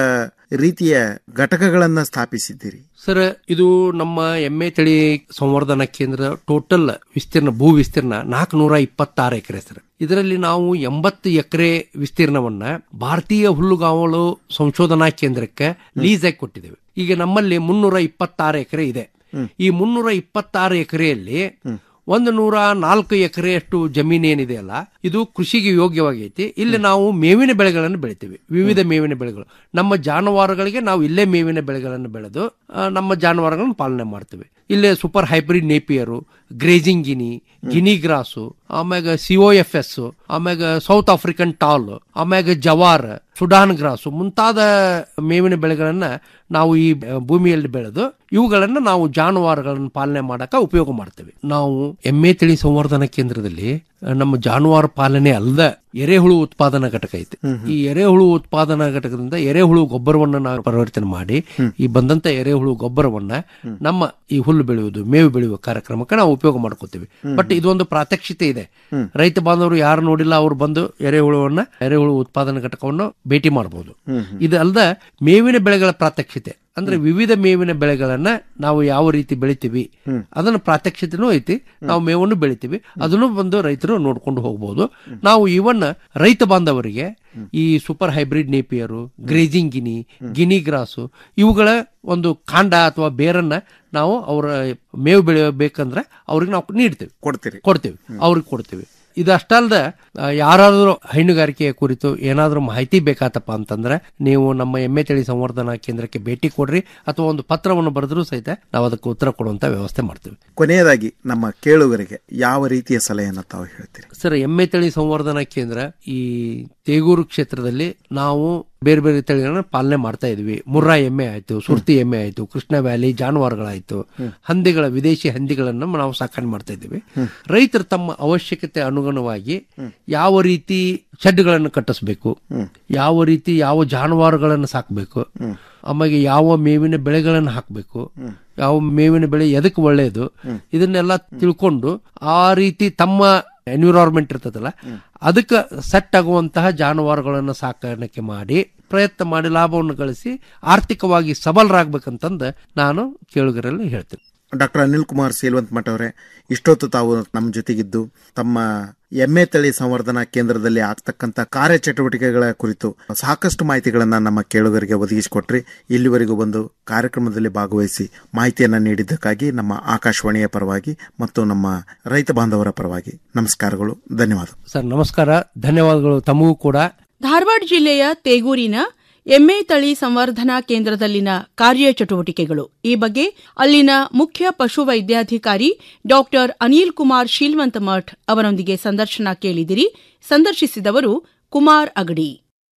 ರೀತಿಯ ಘಟಕಗಳನ್ನ ಸ್ಥಾಪಿಸಿದ್ದೀರಿ ಸರ್ ಇದು ನಮ್ಮ ಎಮ್ಮೆ ತಳಿ ಸಂವರ್ಧನಾ ಕೇಂದ್ರ ಟೋಟಲ್ ವಿಸ್ತೀರ್ಣ ಭೂ ವಿಸ್ತೀರ್ಣ ನಾಲ್ಕುನೂರ ಇಪ್ಪತ್ತಾರು ಎಕರೆ ಸರ್ ಇದರಲ್ಲಿ ನಾವು ಎಂಬತ್ತು ಎಕರೆ ವಿಸ್ತೀರ್ಣವನ್ನ ಭಾರತೀಯ ಹುಲ್ಲುಗಾವಲು ಸಂಶೋಧನಾ ಕೇಂದ್ರಕ್ಕೆ ಲೀಸ್ ಆಗಿ ಕೊಟ್ಟಿದ್ದೇವೆ ಈಗ ನಮ್ಮಲ್ಲಿ ಮುನ್ನೂರ ಇಪ್ಪತ್ತಾರು ಎಕರೆ ಇದೆ ಈ ಮುನ್ನೂರ ಇಪ್ಪತ್ತಾರು ಎಕರೆಯಲ್ಲಿ ಒಂದು ನೂರ ನಾಲ್ಕು ಎಕರೆಯಷ್ಟು ಜಮೀನು ಏನಿದೆಯಲ್ಲ ಇದು ಕೃಷಿಗೆ ಯೋಗ್ಯವಾಗೈತಿ ಇಲ್ಲಿ ನಾವು ಮೇವಿನ ಬೆಳೆಗಳನ್ನು ಬೆಳಿತೀವಿ ವಿವಿಧ ಮೇವಿನ ಬೆಳೆಗಳು ನಮ್ಮ ಜಾನುವಾರುಗಳಿಗೆ ನಾವು ಇಲ್ಲೇ ಮೇವಿನ ಬೆಳೆಗಳನ್ನು ಬೆಳೆದು ಆ, ನಮ್ಮ ಜಾನುವಾರುಗಳನ್ನು ಪಾಲನೆ ಮಾಡ್ತೀವಿ ಇಲ್ಲೇ super hybrid Napier grazing guinea guinea grass ಆಮ್ಯಾಗ ಸಿಒ ಎಫ್ ಎಸ್ ಆಮ್ಯಾಗ ಸೌತ್ ಆಫ್ರಿಕನ್ ಟಾಲ್ ಆಮ್ಯಾಗ ಜವಾರ್ ಸುಡಾನ್ ಗ್ರಾಸು ಮುಂತಾದ ಮೇವಿನ ಬೆಳೆಗಳನ್ನ ನಾವು ಈ ಭೂಮಿಯಲ್ಲಿ ಬೆಳೆದು ಇವುಗಳನ್ನ ನಾವು ಜಾನುವಾರುಗಳನ್ನು ಪಾಲನೆ ಮಾಡಕ ಉಪಯೋಗ ಮಾಡ್ತೇವೆ ನಾವು ಎಮ್ಮೆ ತಳಿ ಸಂವರ್ಧನಾ ಕೇಂದ್ರದಲ್ಲಿ ಆ, ನಮ್ಮ ಜಾನುವಾರು ಪಾಲನೆ ಅಲ್ಲದ ಎರೆಹುಳು ಉತ್ಪಾದನಾ ಘಟಕ ಐತಿ ಈ ಎರೆಹುಳು ಉತ್ಪಾದನಾ ಘಟಕದಿಂದ ಎರೆಹುಳು ಗೊಬ್ಬರವನ್ನ ನಾವು ಪರಿವರ್ತನೆ ಮಾಡಿ ಈ ಬಂದಂತ ಎರೆಹುಳು ಗೊಬ್ಬರವನ್ನ ನಮ್ಮ ಈ ಹುಲ್ಲು ಬೆಳೆಯುವುದು ಮೇವು ಬೆಳೆಯುವ ಕಾರ್ಯಕ್ರಮಕ್ಕೆ ನಾವು ಉಪಯೋಗ ಮಾಡ್ಕೋತೀವಿ ಬಟ್ ಇದೊಂದು ಪ್ರಾತ್ಯಕ್ಷಿತೆ ಇದೆ ರೈತ ಬಾಂಧವರು ಯಾರು ನೋಡಿಲ್ಲ ಅವ್ರು ಬಂದು ಎರೆಹುಳುವನ್ನ ಎರೆಹುಳು ಉತ್ಪಾದನಾ ಘಟಕವನ್ನು ಭೇಟಿ ಮಾಡಬಹುದು ಇದು ಅಲ್ಲದ ಮೇವಿನ ಬೆಳೆಗಳ ಪ್ರಾತ್ಯಕ್ಷಿತೆ ಅಂದ್ರೆ ವಿವಿಧ ಮೇವಿನ ಬೆಳೆಗಳನ್ನ ನಾವು ಯಾವ ರೀತಿ ಬೆಳಿತೀವಿ ಅದನ್ನ ಪ್ರಾತ್ಯಕ್ಷಿತೆನೂ ಐತಿ ನಾವು ಮೇವನ್ನು ಬೆಳಿತೀವಿ ಅದನ್ನು ಬಂದು ರೈತರು ನೋಡ್ಕೊಂಡು ಹೋಗ್ಬೋದು ನಾವು ಇವನ್ ರೈತ ಬಾಂಧವರಿಗೆ ಈ super hybrid Napier grazing guinea guinea grass ಇವುಗಳ ಒಂದು ಕಾಂಡ ಅಥವಾ ಬೇರನ್ನ ನಾವು ಅವರ ಮೇವು ಬೆಳೆಯಬೇಕಂದ್ರೆ ಅವ್ರಿಗೆ ನಾವು ನೀಡ್ತೇವೆ ಕೊಡ್ತೀರಿ ಕೊಡ್ತೇವೆ ಅವ್ರಿಗೆ ಕೊಡ್ತೇವೆ ಇದಷ್ಟಲ್ದ ಯಾರಾದರೂ ಹೈನುಗಾರಿಕೆಯ ಕುರಿತು ಏನಾದರೂ ಮಾಹಿತಿ ಬೇಕಾತಪ್ಪ ಅಂತಂದ್ರೆ ನೀವು ನಮ್ಮ ಎಮ್ಮೆ ತಳಿ ಸಂವರ್ಧನಾ ಕೇಂದ್ರಕ್ಕೆ ಭೇಟಿ ಕೊಡ್ರಿ ಅಥವಾ ಒಂದು ಪತ್ರವನ್ನು ಬರೆದ್ರೂ ಸಹಿತ ನಾವು ಅದಕ್ಕೆ ಉತ್ತರ ಕೊಡುವಂತ ವ್ಯವಸ್ಥೆ ಮಾಡ್ತೀವಿ ಕೊನೆಯದಾಗಿ ನಮ್ಮ ಕೇಳುಗರಿಗೆ ಯಾವ ರೀತಿಯ ಸಲಹೆಯನ್ನು ತಾವು ಹೇಳ್ತೀರಿ ಸರ್ ಎಮ್ಮೆ ತಳಿ ಸಂವರ್ಧನಾ ಕೇಂದ್ರ ಈ ತೇಗೂರು ಕ್ಷೇತ್ರದಲ್ಲಿ ನಾವು ಬೇರೆ ಬೇರೆ ತಳಿಗಳನ್ನ ಪಾಲನೆ ಮಾಡ್ತಾ ಇದ್ವಿ ಮುರ್ರಾ ಎಮ್ಮೆ ಆಯ್ತು ಸುರ್ತಿ ಎಮ್ಮೆ ಆಯ್ತು ಕೃಷ್ಣ ವ್ಯಾಲಿ ಜಾನುವಾರುಗಳಾಯ್ತು ಹಂದಿಗಳ ವಿದೇಶಿ ಹಂದಿಗಳನ್ನ ನಾವು ಸಾಕಣೆ ಮಾಡ್ತಾ ಇದ್ದೀವಿ ರೈತರು ತಮ್ಮ ಅವಶ್ಯಕತೆ ಅನುಗುಣವಾಗಿ ಯಾವ ರೀತಿ ಶೆಡ್ಗಳನ್ನು ಕಟ್ಟಿಸ್ಬೇಕು ಯಾವ ರೀತಿ ಯಾವ ಜಾನುವಾರುಗಳನ್ನು ಸಾಕಬೇಕು ಆಮೇಲೆ ಯಾವ ಮೇವಿನ ಬೆಳೆಗಳನ್ನು ಹಾಕಬೇಕು ಯಾವ ಮೇವಿನ ಬೆಳೆ ಎದಕ್ಕೆ ಒಳ್ಳೆಯದು ಇದನ್ನೆಲ್ಲ ತಿಳ್ಕೊಂಡು ಆ ರೀತಿ ತಮ್ಮ ಎನ್ವಿರಾನ್ಮೆಂಟ್ ಇರ್ತದಲ್ಲ ಅದಕ್ಕೆ ಸೆಟ್ ಆಗುವಂತಹ ಜಾನುವಾರುಗಳನ್ನು ಸಾಕಾಣಿಕೆ ಮಾಡಿ ಪ್ರಯತ್ನ ಮಾಡಿ ಲಾಭವನ್ನು ಗಳಿಸಿ ಆರ್ಥಿಕವಾಗಿ ಸಬಲರಾಗಬೇಕಂತಂದು ನಾನು ಕೇಳುಗರಲ್ಲಿ ಹೇಳ್ತೀನಿ ಡಾಕ್ಟರ್ ಅನಿಲ್ ಕುಮಾರ್ ಸೇಲ್ವಂತ್ ಮಠ ಅವರೇ ಇಷ್ಟೊತ್ತು ತಾವು ನಮ್ಮ ಜೊತೆಗಿದ್ದು ತಮ್ಮ ಎಮ್ಮೆ ತಳಿ ಸಂವರ್ಧನಾ ಕೇಂದ್ರದಲ್ಲಿ ಆಗ್ತಕ್ಕಂಥ ಕಾರ್ಯಚಟುವಟಿಕೆಗಳ ಕುರಿತು ಸಾಕಷ್ಟು ಮಾಹಿತಿಗಳನ್ನ ನಮ್ಮ ಕೇಳುಗರಿಗೆ ಒದಗಿಸಿಕೊಟ್ರಿ ಇಲ್ಲಿವರೆಗೂ ಬಂದು ಕಾರ್ಯಕ್ರಮದಲ್ಲಿ ಭಾಗವಹಿಸಿ ಮಾಹಿತಿಯನ್ನ ನೀಡಿದ್ದಕ್ಕಾಗಿ ನಮ್ಮ ಆಕಾಶವಾಣಿಯ ಪರವಾಗಿ ಮತ್ತು ನಮ್ಮ ರೈತ ಬಾಂಧವರ ಪರವಾಗಿ ನಮಸ್ಕಾರಗಳು ಧನ್ಯವಾದ ಸರ್ ನಮಸ್ಕಾರ ಧನ್ಯವಾದಗಳು ತಮಗೂ ಕೂಡ ಧಾರವಾಡ ಜಿಲ್ಲೆಯ ತೇಗೂರಿನ ಎಮ್ಮೆ ತಳಿ ಸಂವರ್ಧನಾ ಕೇಂದ್ರದಲ್ಲಿನ ಕಾರ್ಯಚಟುವಟಿಕೆಗಳು ಈ ಬಗ್ಗೆ ಅಲ್ಲಿನ ಮುಖ್ಯ ಪಶು ವೈದ್ಯಾಧಿಕಾರಿ ಡಾಕ್ಟರ್ ಅನಿಲ್ ಕುಮಾರ್ ಶೀಲ್ವಂತ ಮಠ್ ಅವರೊಂದಿಗೆ ಸಂದರ್ಶನ ಕೇಳಿದಿರಿ ಸಂದರ್ಶಿಸಿದವರು ಕುಮಾರ್ ಅಗಡಿ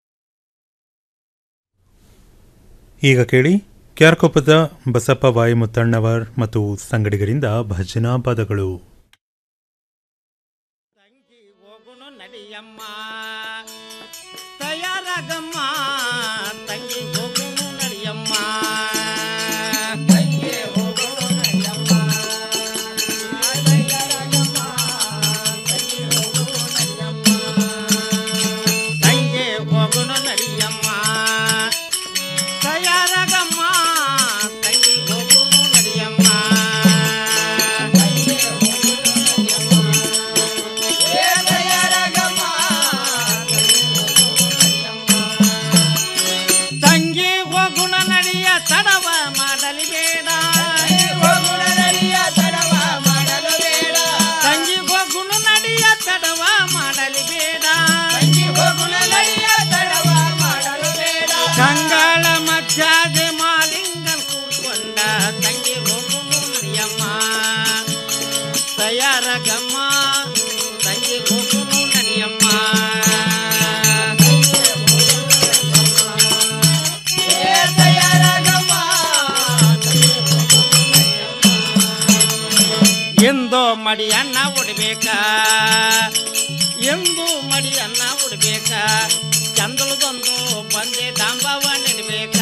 ಈಗ ಕೇಳಿ ಕ್ಯಾರ್ಕೊಪ್ಪದ ಬಸಪ್ಪ ವಾಯಿ ಮುತ್ತಣ್ಣವರ್ ಮತ್ತು ಸಂಗಡಿಗರಿಂದ ಭಜನಾ ಪದಗಳು ತಯಾರಾಗಮ್ಮ ತಂಗಿ ಹೋಗುನು ನಡಿಯಮ್ಮ ತಂಗಿ ಹೋಗುನು ನಡಿಯಮ್ಮ ತಯಾರಾಗಮ್ಮ ತಂಗಿ ಹೋಗುನು ನಡಿಯಮ್ಮ ಏ ತಯಾರಾಗಮ್ಮ ತಂಗಿ ಹೋಗುಣ ನಡಿಯ ತಡವ ಮಾಡಲಿ ಬೇಡ ಹೋಗುಣ ನಡಿಯ ತಡವ ಮಾಡಲು ಬೇಡ ತಂಗಿ ಹೋಗುಣ ನಡಿಯ ತಡವ ಮಾಡಲಿ ಬೇಡ ತಂಗಿ ಹೋಗುಣ ನಡಿಯ ತಡವ ಮಾಡಲು ಬೇಡ ಕಂಗಾಳ ಮಧ್ಯಾದೆ ಮಾಲಿಂಗನ್ ಕೂಡ್ಕೊಂಡ ತಂಗಿ ಹೋಗುಣ ನಡಿಯಮ್ಮ ತಯಾರಗಮ್ಮ ತಂಗಿ ಹೋಗುಣ ನಡಿಯಮ್ಮ ಎಂದು ಮಡಿಯನ್ನ ಉಡ್ಬೇಕ ಎಂದು ಮಡಿಯನ್ನ ಉಡ್ಬೇಕ ಚಂದಳದೊಂದು ಬಂದೆ ದಾಂಬವ ನಿಡ್ಬೇಕ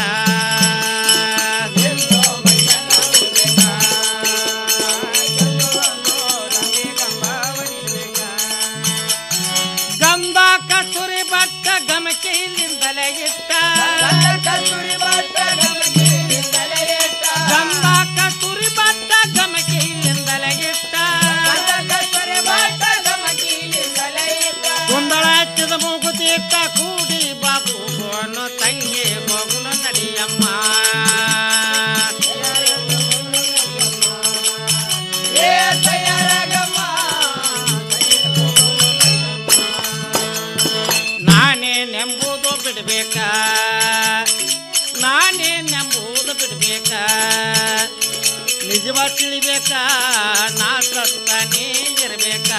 ಗಂಧ ಕಸ್ತೂರಿ ಬಟ್ಟ ಗಮಕೆಯಿಂದಲೇ ಇಟ್ಟ ಕಸ್ತೂರಿ ಬಟ್ಟ ಕೂಡಿ ಬಾಬು ಗೋನು ತಂಗಿ ಹೋಗುನು ನಡಿಯಮ್ಮ ಏ ತಯಾರಾಗಮ್ಮ ನಾನೇ ನೆಂಬುದು ಬಿಡ್ಬೇಕ ನಾನೇ ನೆಂಬುದು ಬಿಡ್ಬೇಕ ನಿಜವ ತಿಳಿಬೇಕ ನಾ ಸತ್ತನೇ ಇರ್ಬೇಕ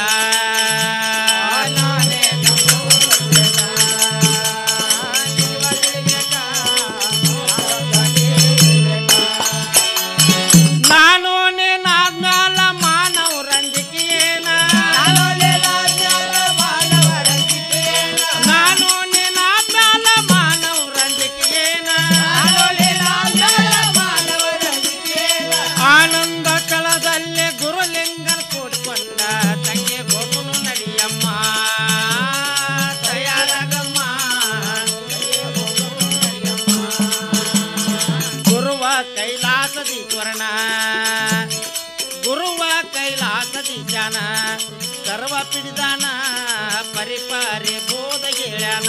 ನಾನು ನೀನಾದ್ಮ್ಯಾಲ ಮಾನವ ರಂಜಿಕೆಯೇನ ನಾನು ನೀನಾದ್ಮ್ಯಾಲ ಮಾನವ ರಂಜಿಕೆಯೇನ ಆನಂದ ಕಳದಲ್ಲೇ ಗುರುಲಿಂಗನ ಕೂಡಿಕೊಂಡ ತಂಗಿ ಗೋಪುನು ನಡಿಯಮ್ಮ ತಯಾರಾಗಮ್ಮ ಗುರುವ ಕೈಲಾಸದೀಶ್ವರನ ಗುರುವ ಕೈಲಾಸದೀಶಾನ ಸರ್ವ ಪಿಡಿದಾನ ಪರಿಪಾರಿ ಬೋಧ ಹೇಳ್ಯಾನ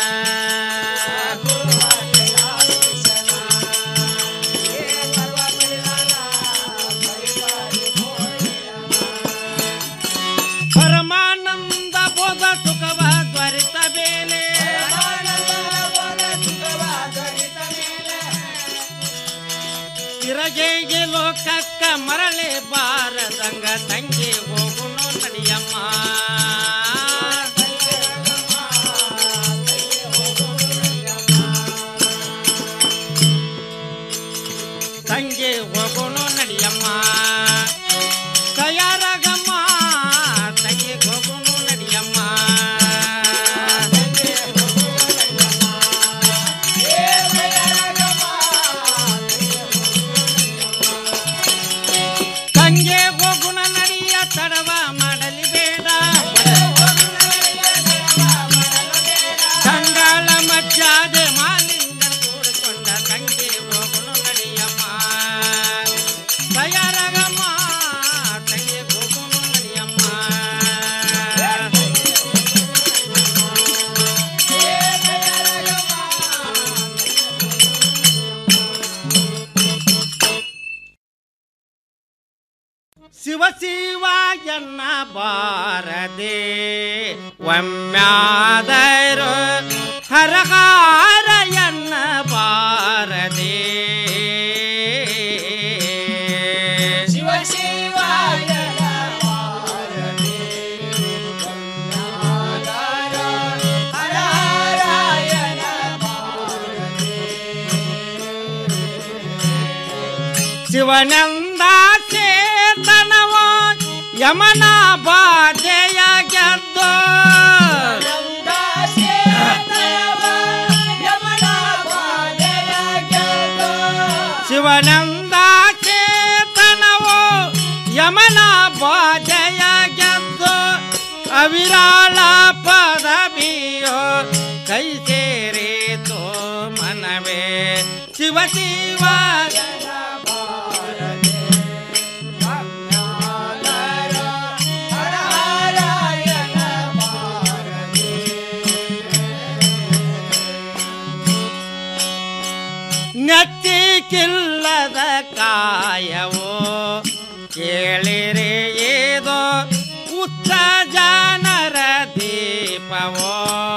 ಪರಮಾನಂದ ಬೋಧ ಸುಖವ ತ್ವರಿತ ಬೇಲೆ ತಿರಗೇಗೆ ಲೋಕಕ್ಕ ಮರಳೆ ಬಾರದಂಗ ತಂಗಿ ಹೋಗುನು ನಡಿಯಮ್ಮ ತಂಗಿ ಹೋಗುನು ನಡಿಯಮ್ಮ ತಯಾರಾಗಮ್ಮ ತಂಗಿ ಹೋಗುನು ನಡಿಯಮ್ಮ ತಂಗೆ ಹೋಗುಣ ನಡಿಯ ತಡವ ಮಾಡಲಿ ಬೇಡ ಕಂಗಾಳ ಮಜ್ಜಾದೆ ಮಾಲಿಂಗ ಕೂಡಿಕೊಂಡ ತಂಗೆ ಹೋಗುಣ ನಡಿಯಮ್ಮ ತಯಾರಾಗಮ್ಮ ತಂಗೆ ಹೋಗುಣ ನಡಿಯಮ್ಮ ಶಿವ ಶಿವ ಎನ್ನ ಬಾರದೆ ಒಮ್ಮ್ಯಾದರು ಹರಹಾರ ಎನ್ನ ಬಾರದೆ ಶಿವ ಶಿವ ಶಿವನಂದ ಚೇತನವ ಯಮನ ಬಾಧೆಯ ಗೆದ್ದು ಶಿವನಂದ ಚೇತನವು ಯಮನ ಬಾಧೆಯ ಗೆದ್ದು ಅವಿರಾಳ ಪದವಿಯೋ ಕೈ ಸೇರಿತು ಮನವೇ ಶಿವ ಶಿವ ನೆತ್ತಿಕ್ಕಿಲ್ಲದ ಕಾಯವೋ ಕೇಳಿರಿ ಏದೋ ಉಚ್ಚ ಜನರ ದೀಪವೋ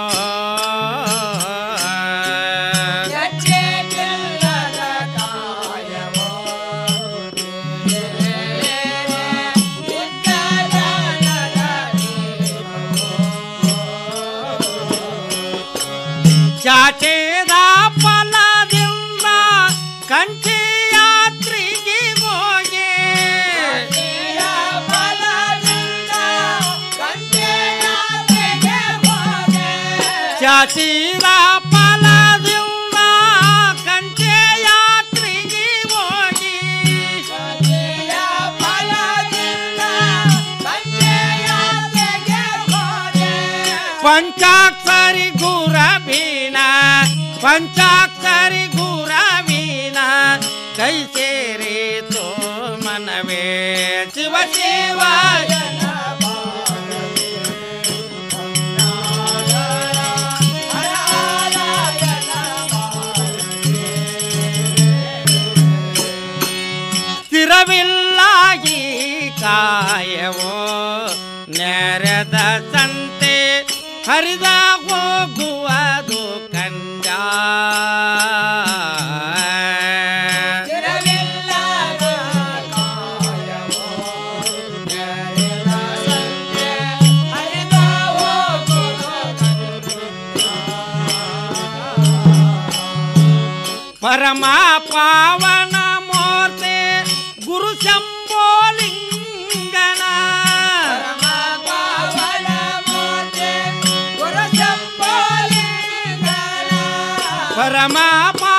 ಚಾಚೇದ ಫಲದಿಂದ ಕಂಚಿ ಯಾತ್ರೆಗೆ ಹೋಗಿ ಚಾಚಿದ ಫಲದಿಂದ ಕಂಚೆ ಯಾತ್ರೆಗೆ ಹೋಗಿ ಪಂಚಾಕ್ಷರಿ ಗುರವೀನ ಪಂಚಾಕ್ಷರಿ ಗುರವೀನ ಕೈ ಸೇರಿತು ಮನವೇ ಶಿವ ಶಿವ ಹರ ಸ್ಥಿರವಿಲ್ಲಾಗಿ ಕಾಯವೋ ನೆರೆದ ಸಂತೆ ಹರಿದ ಹೋಗುವುದು ಕಂಡ ಪರಮ ಪಾವನ ಮೂರ್ತಿ ಗುರು ಶಂಭೋಲಿಂಗನ ಪರಮ ಪಾ